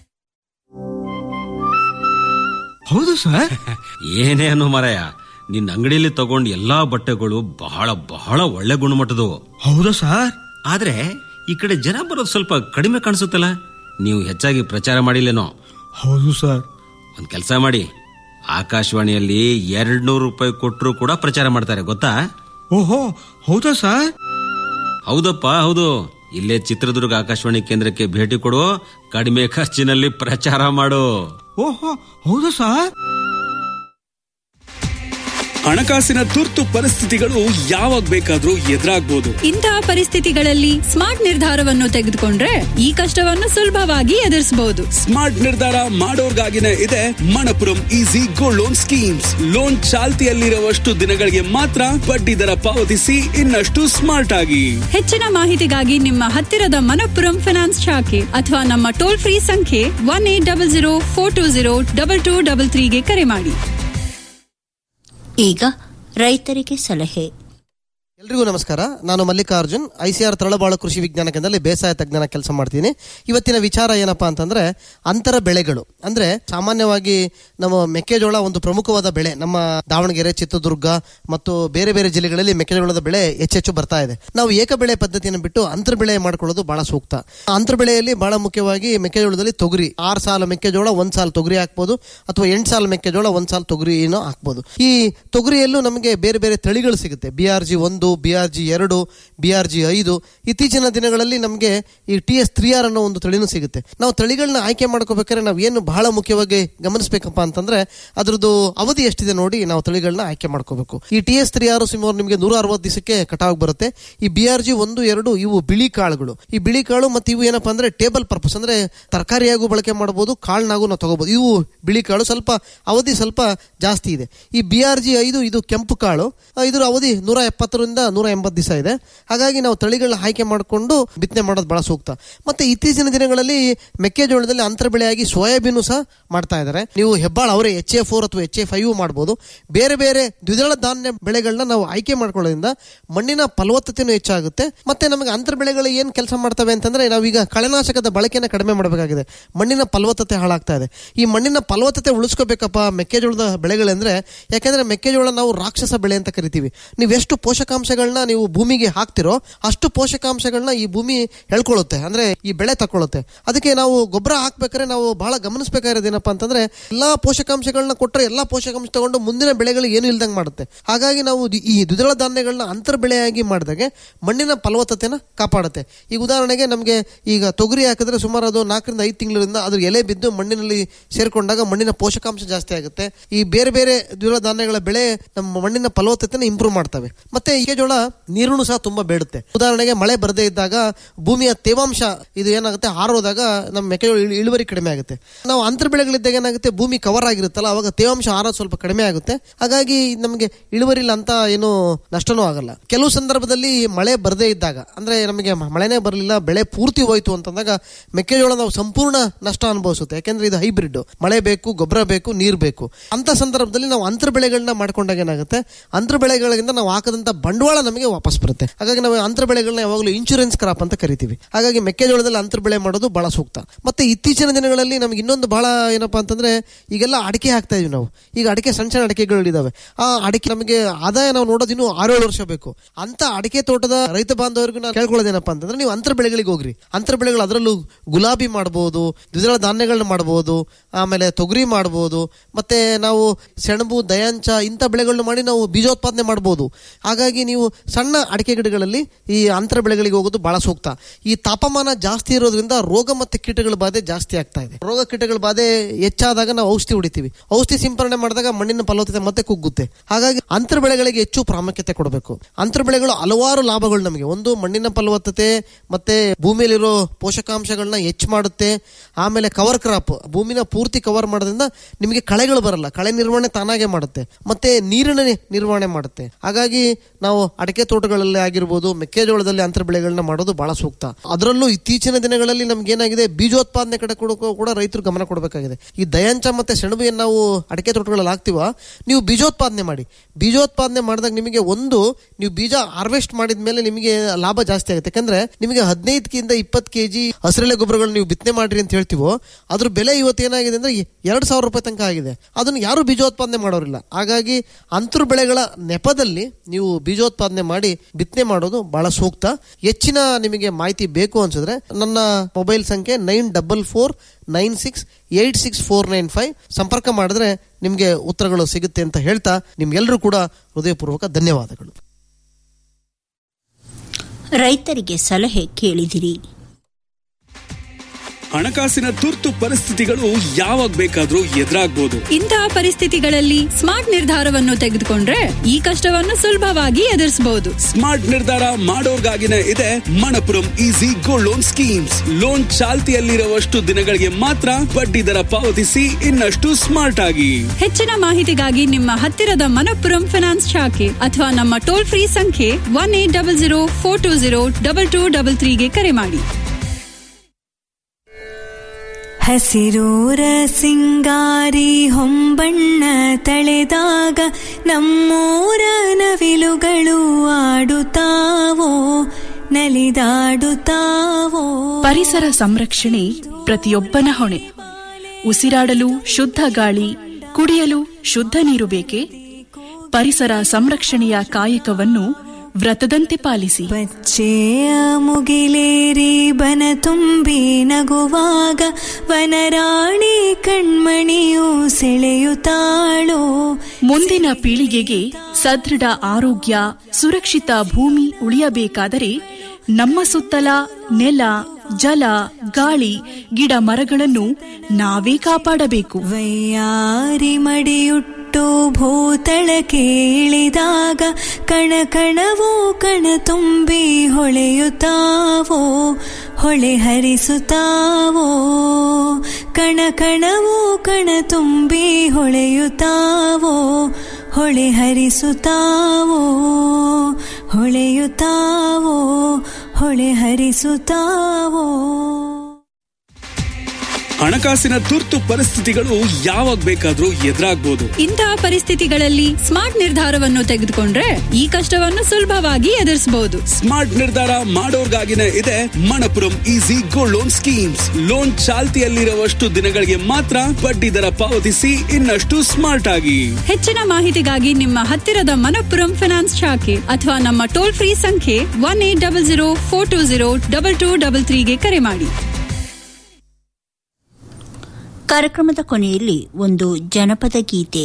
ಹೌದು ಸರ್ ಏನೇ ಅನ್ನೋ ಮರಯ ನಿನ್ನ ಅಂಗಡಿಯಲ್ಲಿ ತಗೊಂಡ್ ಎಲ್ಲಾ ಬಟ್ಟೆಗಳು ಬಹಳ ಬಹಳ ಒಳ್ಳೆ ಗುಣಮಟ್ಟದವು ಹೌದಾ ಸರ್ ಆದ್ರೆ ಈ ಕಡೆ ಜನ ಬರೋದು ಸ್ವಲ್ಪ ಕಡಿಮೆ ಕಾಣಿಸುತ್ತಲ್ಲ ನೀವು ಹೆಚ್ಚಾಗಿ ಪ್ರಚಾರ ಮಾಡಿಲ್ಲೇನೋ ಹೌದು ಸರ್ ಒಂದ್ ಕೆಲಸ ಮಾಡಿ ಆಕಾಶವಾಣಿಯಲ್ಲಿ ಎರಡ್ ನೂರು ರೂಪಾಯಿ ಕೊಟ್ಟರು ಕೂಡ ಪ್ರಚಾರ ಮಾಡ್ತಾರೆ ಗೊತ್ತಾ ಓಹೋ ಹೌದಾ ಸರ್ ಹೌದಪ್ಪ ಹೌದು ಇಲ್ಲೇ ಚಿತ್ರದುರ್ಗ ಆಕಾಶವಾಣಿ ಕೇಂದ್ರಕ್ಕೆ ಭೇಟಿ ಕೊಡು ಕಡಿಮೆ ಖರ್ಚಿನಲ್ಲಿ ಪ್ರಚಾರ ಮಾಡು ಓಹೋ ಹೌದಾ ಸರ್ ಹಣಕಾಸಿನ ತುರ್ತು ಪರಿಸ್ಥಿತಿಗಳು ಯಾವಾಗ ಬೇಕಾದ್ರೂ ಎದುರಾಗ್ಬೋದು ಇಂತಹ ಪರಿಸ್ಥಿತಿಗಳಲ್ಲಿ ಸ್ಮಾರ್ಟ್ ನಿರ್ಧಾರವನ್ನು ತೆಗೆದುಕೊಂಡ್ರೆ ಈ ಕಷ್ಟವನ್ನು ಸುಲಭವಾಗಿ ಎದುರಿಸಬಹುದು ಸ್ಮಾರ್ಟ್ ನಿರ್ಧಾರ ಮಾಡೋರ್ಗಾಗಿನೇ ಇದೆ Manappuram easy gold loan schemes loan ಚಾಲ್ತಿಯಲ್ಲಿರುವಷ್ಟು ದಿನಗಳಿಗೆ ಮಾತ್ರ ಬಡ್ಡಿ ದರ ಪಾವತಿಸಿ ಇನ್ನಷ್ಟು ಸ್ಮಾರ್ಟ್ ಆಗಿ ಹೆಚ್ಚಿನ ಮಾಹಿತಿಗಾಗಿ ನಿಮ್ಮ ಹತ್ತಿರದ ಮನಪ್ಪುರಂ ಫೈನಾನ್ಸ್ ಶಾಖೆ ಅಥವಾ ನಮ್ಮ ಟೋಲ್ ಫ್ರೀ ಸಂಖ್ಯೆ one eight double zero four two zero double two double ತ್ರೀಗೆ ಕರೆ ಮಾಡಿ ಈಗ ರೈತರಿಗೆ ಸಲಹೆ ಎಲ್ರಿಗೂ ನಮಸ್ಕಾರ ನಾನು ಮಲ್ಲಿಕಾರ್ಜುನ್ ಐಸಿಆರ್ ತಳಬಾಳು ಕೃಷಿ ವಿಜ್ಞಾನ ಕೇಂದ್ರದಲ್ಲಿ ಬೇಸಾಯ ತಜ್ಞನ ಕೆಲಸ ಮಾಡ್ತೀನಿ ಇವತ್ತಿನ ವಿಚಾರ ಏನಪ್ಪಾ ಅಂತಂದ್ರೆ ಅಂತರ ಬೆಳೆಗಳು ಅಂದ್ರೆ ಸಾಮಾನ್ಯವಾಗಿ ನಮ್ಮ ಮೆಕ್ಕೆಜೋಳ ಒಂದು ಪ್ರಮುಖವಾದ ಬೆಳೆ ನಮ್ಮ ದಾವಣಗೆರೆ ಚಿತ್ರದುರ್ಗ ಮತ್ತು ಬೇರೆ ಬೇರೆ ಜಿಲ್ಲೆಗಳಲ್ಲಿ ಮೆಕ್ಕೆಜೋಳದ ಬೆಳೆ ಹೆಚ್ಚೆಚ್ಚು ಬರ್ತಾ ಇದೆ ನಾವು ಏಕ ಬೆಳೆ ಪದ್ಧತಿಯನ್ನು ಬಿಟ್ಟು ಅಂತರ ಬೆಳೆ ಮಾಡ್ಕೊಳ್ಳೋದು ಬಹಳ ಸೂಕ್ತ ಅಂತರ ಬೆಳೆಯಲ್ಲಿ ಬಹಳ ಮುಖ್ಯವಾಗಿ ಮೆಕ್ಕೆಜೋಳದಲ್ಲಿ ತೊಗರಿ ಆರು ಸಾಲ ಮೆಕ್ಕೆಜೋಳ ಒಂದ್ ಸಾಲ ತೊಗರಿ ಹಾಕ್ಬೋದು ಅಥವಾ ಎಂಟು ಸಾಲ ಮೆಕ್ಕೆಜೋಳ ಒಂದ್ ಸಾಲ ತೊಗರಿನೂ ಹಾಕ್ಬೋದು ಈ ತೊಗರಿಯಲ್ಲೂ ನಮಗೆ ಬೇರೆ ಬೇರೆ ತಳಿಗಳು ಸಿಗುತ್ತೆ ಬಿ ಆರ್ ಜಿ ಒಂದು ಬಿ ಆರ್ ಜಿ ಎರಡು ಬಿ ಆರ್ ಜಿ ಐದು ಇತ್ತೀಚಿನ ದಿನಗಳಲ್ಲಿ ನಮಗೆ ಈ ಟಿ ಎಸ್ ತ್ರೀ ಆರ್ ಅನ್ನೋ ಒಂದು ತಳಿನೂ ಸಿಗುತ್ತೆ ನಾವು ತಳಿಗಳನ್ನ ಆಯ್ಕೆ ಮಾಡ್ಕೋಬೇಕಾದ್ರೆ ನಾವು ಏನು ಬಹಳ ಮುಖ್ಯವಾಗಿ ಗಮನಿಸಬೇಕಪ್ಪ ಅಂತಂದ್ರೆ ಅದ್ರದ್ದು ಅವಧಿ ಎಷ್ಟಿದೆ ನೋಡಿ ನಾವು ತಳಿಗಳನ್ನ ಆಯ್ಕೆ ಮಾಡ್ಕೋಬೇಕು ಈ ಟಿ ಎಸ್ ತ್ರೀ ಆರ್ ಸುಮಾರು ನಿಮಗೆ ನೂರ ಅರವತ್ತು ದಿವಸಕ್ಕೆ ಕಟಾವ್ ಬರುತ್ತೆ ಈ ಬಿ ಆರ್ ಜಿ ಒಂದು ಎರಡು ಇವು ಬಿಳಿ ಕಾಳುಗಳು ಈ ಬಿಳಿ ಕಾಳು ಮತ್ತು ಇವು ಏನಪ್ಪಾ ಅಂದ್ರೆ ಟೇಬಲ್ ಪರ್ಪಸ್ ಅಂದ್ರೆ ತರಕಾರಿಯಾಗೂ ಬಳಕೆ ಮಾಡಬಹುದು ಕಾಳ್ನಾಗೂ ನಾವು ತಗೋಬಹುದು ಇವು ಬಿಳಿ ಕಾಳು ಸ್ವಲ್ಪ ಅವಧಿ ಸ್ವಲ್ಪ ಜಾಸ್ತಿ ಇದೆ ಈ ಬಿ ಆರ್ ಜಿ ಐದು ಇದು ಕೆಂಪು ಕಾಳು ಆ, ಇದ್ರ ಅವಧಿ ನೂರ ಎಪ್ಪತ್ತರಿಂದ ನೂರ ಎಂಬತ್ತು ದಿವಸ ಇದೆ ಹಾಗಾಗಿ ನಾವು ತಳಿಗಳನ್ನ ಆಯ್ಕೆ ಮಾಡಿಕೊಂಡು ಬಿತ್ತನೆ ಮಾಡೋದು ಬಹಳ ಸೂಕ್ತ ಮತ್ತೆ ಇತ್ತೀಚಿನ ದಿನಗಳಲ್ಲಿ ಮೆಕ್ಕೆಜೋಳದಲ್ಲಿ ಅಂತರ ಬೆಳೆಯಾಗಿ ಸೋಯಾಬೀನು ಸಹ ಮಾಡ್ತಾ ಇದ್ದಾರೆ ನೀವು ಹೆಬ್ಬಾಳ ಅವರೇ ಎಚ್ ಎ ಫೋರ್ ಅಥವಾ ಎಚ್ ಎ ಫೈವ್ ಮಾಡ್ಬೋದು ಬೇರೆ ಬೇರೆ ದ್ವಿದಳ ಧಾನ್ಯ ಬೆಳೆಗಳನ್ನ ನಾವು ಆಯ್ಕೆ ಮಾಡ್ಕೊಳ್ಳೋದ್ರಿಂದ ಮಣ್ಣಿನ ಫಲವತ್ತತೆನೂ ಹೆಚ್ಚಾಗುತ್ತೆ ಮತ್ತೆ ನಮಗೆ ಅಂತರ ಬೆಳೆಗಳು ಏನು ಕೆಲಸ ಮಾಡ್ತವೆ ಅಂತಂದ್ರೆ ನಾವೀಗ ಕಳೆನಾಶಕದ ಬಳಕೆನ ಕಡಿಮೆ ಮಾಡಬೇಕಾಗಿದೆ ಮಣ್ಣಿನ ಫಲವತ್ತತೆ ಹಾಳಾಗ್ತಾ ಇದೆ ಈ ಮಣ್ಣಿನ ಫಲವತ್ತತೆ ಉಳಿಸ್ಕೋಬೇಕಪ್ಪ ಮೆಕ್ಕೆಜೋಳದ ಬೆಳೆಗಳಂದ್ರೆ ಯಾಕೆಂದ್ರೆ ಮೆಕ್ಕೆಜೋಳ ನಾವು ರಾಕ್ಷಸ ಬೆಳೆ ಅಂತ ಕರಿತೀವಿ ನೀವು ಎಷ್ಟು ಪೋಷಕಾಂಶಗಳನ್ನ ನೀವು ಭೂಮಿಗೆ ಹಾಕ್ತಿರೋ ಅಷ್ಟು ಪೋಷಕಾಂಶಗಳನ್ನ ಈ ಭೂಮಿ ಹೇಳ್ಕೊಳ್ಳುತ್ತೆ ಅಂದ್ರೆ ಈ ಬೆಳೆ ತಕೊಳ್ಳುತ್ತೆ ಅದಕ್ಕೆ ನಾವು ಗೊಬ್ಬರ ಹಾಕ್ಬೇಕಾದ್ರೆ ನಾವು ಬಹಳ ಗಮನಿಸಬೇಕಾಗಿರೋದು ಏನಪ್ಪಾ ಅಂತಂದ್ರೆ ಎಲ್ಲಾ ಪೋಷಕಾಂಶಗಳನ್ನ ಕೊಟ್ಟರೆ ಎಲ್ಲಾ ಪೋಷಕಾಂಶ ತಗೊಂಡು ಮುಂದಿನ ಬೆಳೆಗಳು ಏನು ಇಲ್ದಂಗೆ ಮಾಡುತ್ತೆ ಹಾಗಾಗಿ ನಾವು ದಿ- ಈ ದ್ವಿದಳ ಧಾನ್ಯಗಳನ್ನ ಅಂತರ ಬೆಳೆಯಾಗಿ ಮಾಡಿದಾಗೆ ಮಣ್ಣಿನ ಫಲವತ್ತತೆನ ಕಾಪಾಡುತ್ತೆ ಈಗ ಉದಾಹರಣೆಗೆ ನಮಗೆ ಈಗ ತೊಗರಿ ಹಾಕಿದ್ರೆ ಸುಮಾರು ಅದು ನಾಲ್ಕರಿಂದ ಐದು ತಿಂಗಳಿಂದ ಅದ್ರ ಎಲೆ ಬಿದ್ದು ಮಣ್ಣಿನಲ್ಲಿ ಸೇರ್ಕೊಂಡಾಗ ಮಣ್ಣಿನ ಪೋಷಕಾಂಶ ಜಾಸ್ತಿ ಆಗುತ್ತೆ ಈ ಬೇರೆ ಬೇರೆ ದ್ವಿದಳ ಧಾನ್ಯಗಳ ಬೆಳೆ ನಮ್ಮ ಮಣ್ಣಿನ ಫಲವತ್ತತೆನ ಇಂಪ್ರೂವ್ ಮಾಡ್ತವೆ ಮತ್ತೆ ಮೆಕ್ಕೆಜೋಳ ನೀರನ್ನು ಸಹ ತುಂಬಾ ಬೇಡುತ್ತೆ ಉದಾಹರಣೆಗೆ ಮಳೆ ಬರದೇ ಇದ್ದಾಗ ಭೂಮಿಯ ತೇವಾಂಶ ಇದು ಏನಾಗುತ್ತೆ ಹಾರೋದಾಗ ನಮ್ಮ ಮೆಕ್ಕೆಜೋಳ ಇಳು- ಇಳುವರಿ ಕಡಿಮೆ ಆಗುತ್ತೆ ನಾವು ಅಂತರ ಬೆಳೆಗಳಿದ್ದಾಗ ಏನಾಗುತ್ತೆ ಭೂಮಿ ಕವರ್ ಆಗಿರುತ್ತಲ್ಲ ಅವಾಗ ತೇವಾಂಶ ಹಾರೋದು ಸ್ವಲ್ಪ ಕಡಿಮೆ ಆಗುತ್ತೆ ಹಾಗಾಗಿ ನಮಗೆ ಇಳುವರಿಲಿ ಅಂತ ಏನು ನಷ್ಟನೂ ಆಗಲ್ಲ ಕೆಲವು ಸಂದರ್ಭದಲ್ಲಿ ಮಳೆ ಬರದೇ ಇದ್ದಾಗ ಅಂದ್ರೆ ನಮಗೆ ಮ- ಮಳೆನೇ ಬರಲಿಲ್ಲ ಬೆಳೆ ಪೂರ್ತಿ ಹೋಯ್ತು ಅಂತಂದಾಗ ಮೆಕ್ಕೆಜೋಳ ನಾವು ಸಂಪೂರ್ಣ ನಷ್ಟ ಅನುಭವಿಸುತ್ತೆ ಯಾಕೆಂದ್ರೆ ಇದು ಹೈಬ್ರಿಡ್ ಮಳೆ ಬೇಕು ಗೊಬ್ಬರ ಬೇಕು ನೀರು ಬೇಕು ಅಂತ ಸಂದರ್ಭದಲ್ಲಿ ನಾವು ಅಂತರ ಬೆಳೆಗಳನ್ನ ಮಾಡ್ಕೊಂಡಾಗ ಏನಾಗುತ್ತೆ ಅಂತರ ಬೆಳೆಗಳಿಂದ ನಾವು ಹಾಕದಂತ ಬಂಡವಾಳ ನಮಗೆ ವಾಪಸ್ ಬರುತ್ತೆ ಹಾಗಾಗಿ ನಾವು ಅಂತರ ಬೆಳೆಗಳನ್ನ ಯಾವಾಗಲೂ ಇನ್ಶೂರೆನ್ಸ್ ಕ್ರಾಪ್ ಅಂತ ಕರಿತೀವಿ ಹಾಗಾಗಿ ಮೆಕ್ಕೆಜೋಳದಲ್ಲಿ ಅಂತರ ಬೆಳೆ ಮಾಡೋದು ಬಹಳ ಸೂಕ್ತ ಮತ್ತೆ ಇತ್ತೀಚಿನ ದಿನಗಳಲ್ಲಿ ನಮ್ಗೆ ಇನ್ನೊಂದು ಬಹಳ ಏನಪ್ಪಾ ಅಂತಂದ್ರೆ ಈಗೆಲ್ಲ ಅಡಿಕೆ ಹಾಕ್ತಾ ಇದೀವಿ ನಾವು ಈಗ ಅಡಿಕೆ ಸಣ್ಣ ಸಣ್ಣ ಅಡಿಕೆಗಳಿದಾವೆ ಆ ಅಡಿಕೆ ನಮಗೆ ಆದಾಯ ನಾವು ನೋಡೋದು ಇನ್ನೂ ಆರೇಳು ವರ್ಷ ಬೇಕು ಅಂತ ಅಡಿಕೆ ತೋಟದ ರೈತ ಬಾಂಧವರಿಗೂ ನಾವು ಕೇಳ್ಕೊಳ್ಳೋದೇನಪ್ಪ ಅಂತಂದ್ರೆ ನೀವು ಅಂತರ ಬೆಳೆಗಳಿಗೆ ಹೋಗ್ರಿ ಅಂತರ ಬೆಳೆಗಳು ಅದರಲ್ಲೂ ಗುಲಾಬಿ ಮಾಡಬಹುದು ದ್ವಿದಳ ಧಾನ್ಯಗಳನ್ನ ಮಾಡಬಹುದು ಆಮೇಲೆ ತೊಗರಿ ಮಾಡಬಹುದು ಮತ್ತೆ ನಾವು ಸೆಣಬು ದಯಾಂಚ ಇಂಥ ಬೆಳೆಗಳನ್ನ ಮಾಡಿ ನಾವು ಬೀಜೋತ್ಪಾದನೆ ಮಾಡಬಹುದು ಹಾಗಾಗಿ ನೀವು ಸಣ್ಣ ಅಡಿಕೆ ಗಿಡಗಳಲ್ಲಿ ಈ ಅಂತರ ಬೆಳೆಗಳಿಗೆ ಹೋಗೋದು ಬಹಳ ಸೂಕ್ತ ಈ ತಾಪಮಾನ ಜಾಸ್ತಿ ಇರೋದ್ರಿಂದ ರೋಗ ಮತ್ತೆ ಕೀಟಗಳ ಬಾಧೆ ಜಾಸ್ತಿ ಆಗ್ತಾ ಇದೆ ರೋಗ ಕೀಟಗಳ ಬಾಧೆ ಹೆಚ್ಚಾದಾಗ ನಾವು ಔಷಧಿ ಹೊಡಿತೀವಿ ಔಷಧಿ ಸಿಂಪರಣೆ ಮಾಡಿದಾಗ ಮಣ್ಣಿನ ಫಲವತ್ತತೆ ಮತ್ತೆ ಕುಗ್ಗುತ್ತೆ ಹಾಗಾಗಿ ಅಂತರ ಬೆಳೆಗಳಿಗೆ ಹೆಚ್ಚು ಪ್ರಾಮುಖ್ಯತೆ ಕೊಡಬೇಕು ಅಂತರ ಬೆಳೆಗಳು ಹಲವಾರು ಲಾಭಗಳು ನಮಗೆ ಒಂದು ಮಣ್ಣಿನ ಫಲವತ್ತತೆ ಮತ್ತೆ ಭೂಮಿಯಲ್ಲಿರೋ ಪೋಷಕಾಂಶಗಳನ್ನ ಹೆಚ್ಚು ಮಾಡುತ್ತೆ ಆಮೇಲೆ ಕವರ್ ಕ್ರಾಪ್ ಭೂಮಿನ ಪೂರ್ತಿ ಕವರ್ ಮಾಡೋದ್ರಿಂದ ನಿಮಗೆ ಕಳೆಗಳು ಬರಲ್ಲ ಕಳೆ ನಿರ್ವಹಣೆ ತಾನಾಗೆ ಮಾಡುತ್ತೆ ಮತ್ತೆ ನೀರಿನ ನಿ- ನಿರ್ವಹಣೆ ಮಾಡುತ್ತೆ ಹಾಗಾಗಿ ನಾವು ಅಡಿಕೆ ತೋಟಗಳಲ್ಲಿ ಆಗಿರ್ಬೋದು ಮೆಕ್ಕೆಜೋಳದಲ್ಲಿ ಅಂತರ ಬೆಳೆಗಳನ್ನ ಮಾಡೋದು ಬಹಳ ಸೂಕ್ತ ಅದರಲ್ಲೂ ಇತ್ತೀಚಿನ ದಿನಗಳಲ್ಲಿ ನಮ್ಗೆ ಏನಾಗಿದೆ ಬೀಜೋತ್ಪಾದನೆ ಕಡೆ ಕೂಡ ಕೂಡ ರೈತರು ಗಮನ ಕೊಡಬೇಕಾಗಿದೆ ಈ ದಯಾಂಚ ಮತ್ತೆ ಸೆಣಬು ಏನ್ ನಾವು ಅಡಿಕೆ ತೋಟಗಳಲ್ಲಿ ಹಾಕ್ತಿವ ನೀವು ಬೀಜೋತ್ಪಾದನೆ ಮಾಡಿ ಬೀಜೋತ್ಪಾದನೆ ಮಾಡಿದಾಗ ನಿಮಗೆ ಒಂದು ನೀವು ಬೀಜ ಹಾರ್ವೆಸ್ಟ್ ಮಾಡಿದ ಮೇಲೆ ನಿಮಗೆ ಲಾಭ ಜಾಸ್ತಿ ಆಗುತ್ತೆ ಯಾಕಂದ್ರೆ ನಿಮಗೆ ಹದಿನೈದಕ್ಕಿಂತ ಇಪ್ಪತ್ತು ಕೆಜಿ ಹಸಿರೆಲೆ ಗೊಬ್ಬರಗಳು ನೀವು ಬಿತ್ತನೆ ಮಾಡ್ರಿ ಅಂತ ಹೇಳ್ತೀವೋ ಅದ್ರ ಬೆಲೆ ಇವತ್ತು ಏನಾಗಿದೆ ಅಂದ್ರೆ ಎರಡು ಸಾವಿರ ರೂಪಾಯಿ ತನಕ ಆಗಿದೆ ಅದನ್ನು ಯಾರು ಬೀಜೋತ್ಪಾದನೆ ಮಾಡೋರಿಲ್ಲ ಹಾಗಾಗಿ ಅಂತರ ಬೆಳೆಗಳ ನೆಪದಲ್ಲಿ ನೀವು ಬೀಜೋತ್ಪಾದನೆ ಮಾಡಿ ಬಿತ್ತನೆ ಮಾಡೋದು ಬಹಳ ಸೂಕ್ತ ಹೆಚ್ಚಿನ ನಿಮಗೆ ಮಾಹಿತಿ ಬೇಕು ಅನ್ಸಿದ್ರೆ ನನ್ನ ಮೊಬೈಲ್ ಸಂಖ್ಯೆ nine double four nine six eight six four nine five ಸಂಪರ್ಕ ಮಾಡಿದ್ರೆ ನಿಮಗೆ ಉತ್ತರಗಳು ಸಿಗುತ್ತೆ ಅಂತ ಹೇಳ್ತಾ ನಿಮ್ಗೆಲ್ಲರೂ ಕೂಡ ಹೃದಯಪೂರ್ವಕ ಧನ್ಯವಾದಗಳು ರೈತರಿಗೆ ಸಲಹೆ ಕೇಳಿದಿರಿ ಹಣಕಾಸಿನ ತುರ್ತು ಪರಿಸ್ಥಿತಿಗಳು ಯಾವಾಗ ಬೇಕಾದ್ರೂ ಎದುರಾಗ್ಬೋದು ಇಂತಹ ಪರಿಸ್ಥಿತಿಗಳಲ್ಲಿ ಸ್ಮಾರ್ಟ್ ನಿರ್ಧಾರವನ್ನು ತೆಗೆದುಕೊಂಡ್ರೆ ಈ ಕಷ್ಟವನ್ನು ಸುಲಭವಾಗಿ ಎದುರಿಸಬಹುದು ಸ್ಮಾರ್ಟ್ ನಿರ್ಧಾರ ಮಾಡೋರ್ಗಾಗಿನೇ ಇದೆ Manappuram easy gold loan schemes loan ಚಾಲ್ತಿಯಲ್ಲಿರುವಷ್ಟು ದಿನಗಳಿಗೆ ಮಾತ್ರ ಬಡ್ಡಿ ದರ ಪಾವತಿಸಿ ಇನ್ನಷ್ಟು ಸ್ಮಾರ್ಟ್ ಆಗಿ ಹೆಚ್ಚಿನ ಮಾಹಿತಿಗಾಗಿ ನಿಮ್ಮ ಹತ್ತಿರದ ಮನಪ್ಪುರಂ ಫಿನಾನ್ಸ್ ಶಾಖೆ ಅಥವಾ ನಮ್ಮ ಟೋಲ್ ಫ್ರೀ ಸಂಖ್ಯೆ one eight double zero four two zero double two double ತ್ರೀಗೆ ಕರೆ ಮಾಡಿ ಹಸಿರೂರ ಸಿಂಗಾರಿ ಹೊಂಬಣ್ಣ ತಳೆದಾಗ ನಮ್ಮೂರ ನವಿಲುಗಳು ಆಡುತ್ತಾವೋ ನಲಿದಾಡುತ್ತಾವೋ ಪರಿಸರ ಸಂರಕ್ಷಣೆ ಪ್ರತಿಯೊಬ್ಬನ ಹೊಣೆ ಉಸಿರಾಡಲು ಶುದ್ಧ ಗಾಳಿ ಕುಡಿಯಲು ಶುದ್ಧ ನೀರು ಬೇಕೆ ಪರಿಸರ ಸಂರಕ್ಷಣೆಯ ಕಾಯಕವನ್ನು ವ್ರತದಂತೆ ಪಾಲಿಸಿ ಬಚ್ಚೆಯ ಮುಗಿಲೇರಿ ಬನ ತುಂಬಿ ನಗುವಾಗ ವನರಾಣಿ ಕಣ್ಮಣಿಯು ಸೆಳೆಯುತ್ತಾಳೋ ಮುಂದಿನ ಪೀಳಿಗೆಗೆ ಸದೃಢ ಆರೋಗ್ಯ ಸುರಕ್ಷಿತ ಭೂಮಿ ಉಳಿಯಬೇಕಾದರೆ ನಮ್ಮ ಸುತ್ತಲ ನೆಲ ಜಲ ಗಾಳಿ ಗಿಡ ಮರಗಳನ್ನು ನಾವೇ ಕಾಪಾಡಬೇಕು ವೈಯಾರಿ ಮಡಿಯುಟ್ಟು ಭೂತಳಕ್ಕೆ ಇಳಿದಾಗ ಕಣ ಕಣವೋ ಕಣ ತುಂಬಿ ಹೊಳೆಯುತ್ತಾವೋ ಹೊಳೆ ಹರಿಸುತ್ತಾವೋ ಕಣ ಕಣವೋ ಕಣ ತುಂಬಿ ಹೊಳೆಯುತ್ತಾವೋ ಹೊಳೆ ಹರಿಸುತ್ತಾವೋ ಹೊಳೆಯುತ್ತಾವೋ ಹೊಳೆ ಹರಿಸುತ್ತಾವೋ ಹಣಕಾಸಿನ ತುರ್ತು ಪರಿಸ್ಥಿತಿಗಳು ಯಾವಾಗ ಬೇಕಾದ್ರೂ ಎದುರಾಗ್ಬೋದು ಇಂತಹ ಪರಿಸ್ಥಿತಿಗಳಲ್ಲಿ ಸ್ಮಾರ್ಟ್ ನಿರ್ಧಾರವನ್ನು ತೆಗೆದುಕೊಂಡ್ರೆ ಈ ಕಷ್ಟವನ್ನು ಸುಲಭವಾಗಿ ಎದುರಿಸಬಹುದು ಸ್ಮಾರ್ಟ್ ನಿರ್ಧಾರ ಮಾಡೋರ್ಗಾಗಿನೇ ಇದೆ Manappuram easy gold loan schemes loan ಚಾಲ್ತಿಯಲ್ಲಿರುವಷ್ಟು ದಿನಗಳಿಗೆ ಮಾತ್ರ ಬಡ್ಡಿ ದರ ಪಾವತಿಸಿ ಇನ್ನಷ್ಟು ಸ್ಮಾರ್ಟ್ ಆಗಿ ಹೆಚ್ಚಿನ ಮಾಹಿತಿಗಾಗಿ ನಿಮ್ಮ ಹತ್ತಿರದ ಮನಪ್ಪುರಂ ಫಿನಾನ್ಸ್ ಶಾಖೆ ಅಥವಾ ನಮ್ಮ ಟೋಲ್ ಫ್ರೀ ಸಂಖ್ಯೆ one eight double zero four two zero double two double ತ್ರೀಗೆ ಕರೆ ಮಾಡಿ ಕಾರ್ಯಕ್ರಮದ ಕೊನೆಯಲ್ಲಿ ಒಂದು ಜನಪದ ಗೀತೆ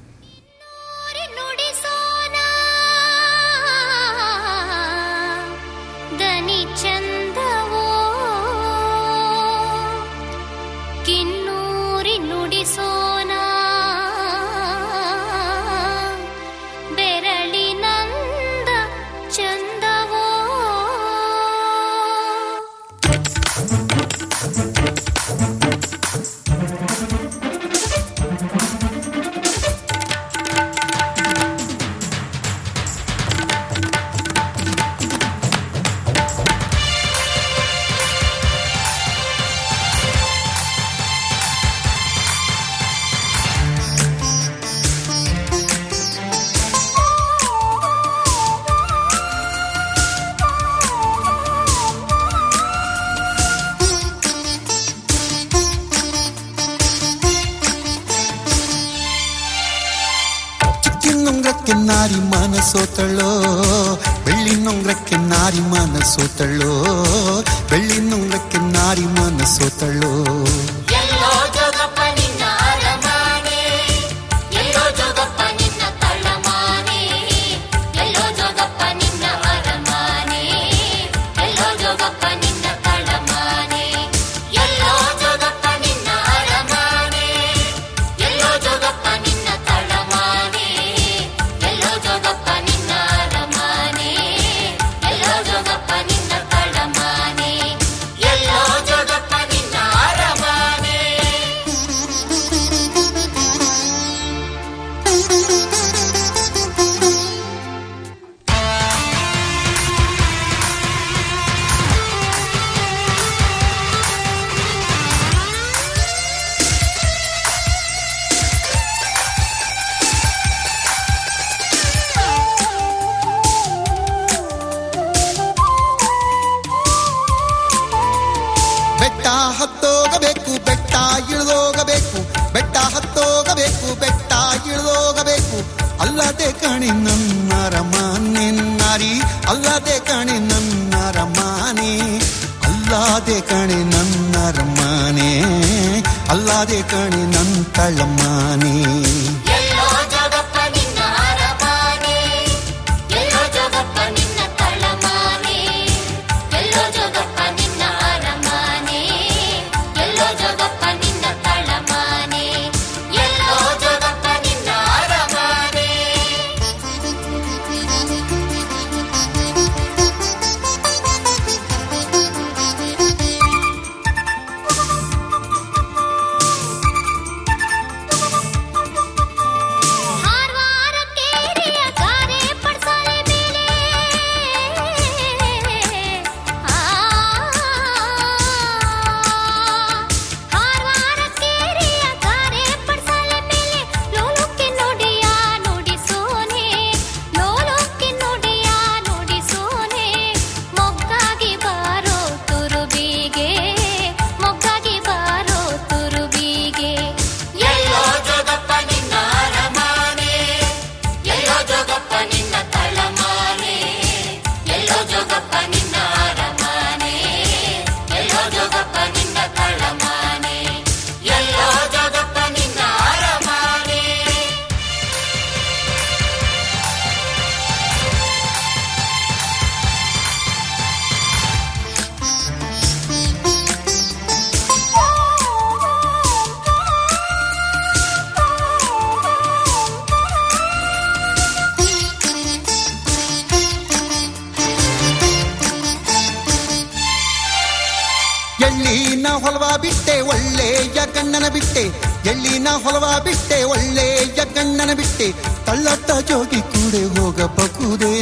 ದನಿ ಚಂದವೋ ಕಿನ್ನೂರಿ ನುಡಿಸೋನ ಬೆರಳಿನಂದ ಚಂದವೋ ಚಿಕ್ಕಿನೊಂಗ್ರಕ್ಕೆ ನಾರಿ ಮನಸೋತಳೋ ಬೆಳ್ಳಿನೊಂಗ್ರಕ್ಕೆ ನಾರಿ ಮನಸೋತಳೋ ಬೆಳ್ಳಿನೊಂಗ್ರಕ್ಕೆ ನಾರಿ ಮನಸೋತಳೋ ಎಲ್ಲೋ ಜೋಗಪ್ಪ ನಿನ್ನ ಅರಮಾನೆ ಎಲ್ಲೋ ಜೋಗಪ್ಪ ನಿನ್ನ ತಳಮಾನೆ ಎಲ್ಲೋ ಜೋಗಪ್ಪ ನಿನ್ನ ಅರಮಾನೆ ಎಲ್ಲೋ ಜೋಗಪ್ಪ ನಿನ್ನ ತಳಮಾನೆ ಎಲ್ಲೋ ಜೋಗಪ್ಪ ನಿನ್ನ ಅರಮಾನೆ ಎಲ್ಲೋ ಜೋಗಪ್ಪ ನಿನ್ನ ತಳಮಾನೆ ಎಲ್ಲೋ ಜೋಗಪ್ಪ ನಿನ್ನ ಅರಮಾನೆ ಎಲ್ಲೋ ಜೋಗಪ್ಪ ನಿನ್ನ ತಳಮಾನೆ ಎಲ್ಲೋ ಜೋಗಪ್ಪ ನಿನ್ನ ಅರಮಾನೆ ಬೆಟ್ಟ ಹತ್ತೋಗಬೇಕು ಬೆಟ್ಟ ಇಳಿದೋಗಬೇಕು ಬೆಟ್ಟ ಹತ್ತೋಗಬೇಕು ಬೆಟ್ಟ ಇಳಿದೋಗಬೇಕು ಅಲ್ಲದೆ ಕಣಿ ನನ್ನ ರಮಾನೆ ನಾರಿ ಅಲ್ಲದೆ ಕಣಿ ನನ್ನ ರಮಾನೆ ಅಲ್ಲದೆ ಕಣಿ ನನ್ನ ರಮಾನೆ ಅಲ್ಲದೆ ಕಣಿ ನನ್ನ ತಳಮಾನೆ ಎಲ್ಲೋ ಜೋಗಪ್ಪ ನಿನ್ನ ಅರಮಾನೆ ಎಲ್ಲೋ ಜೋಗಪ್ಪ ನಿನ್ನ ತಳಮಾನೆ ಎಲ್ಲೋ ಜೋಗಪ್ಪ ನಿನ್ನ ಅರಮಾನೆ ಹೊಲವ ಬಿಟ್ಟೆ ಒಳ್ಳೆಯ ಗಣ್ಣನ ಬಿಟ್ಟೆ ಎಳ್ಳಿನ ಹೊಲವ ಬಿಟ್ಟೆ ಒಳ್ಳೆಯ ಗಣ್ಣನ ಬಿಟ್ಟೆ ತಳ್ಳತ್ತ ಜೋಗಿ ಕೂಡೆ ಹೋಗಬಹುದೇ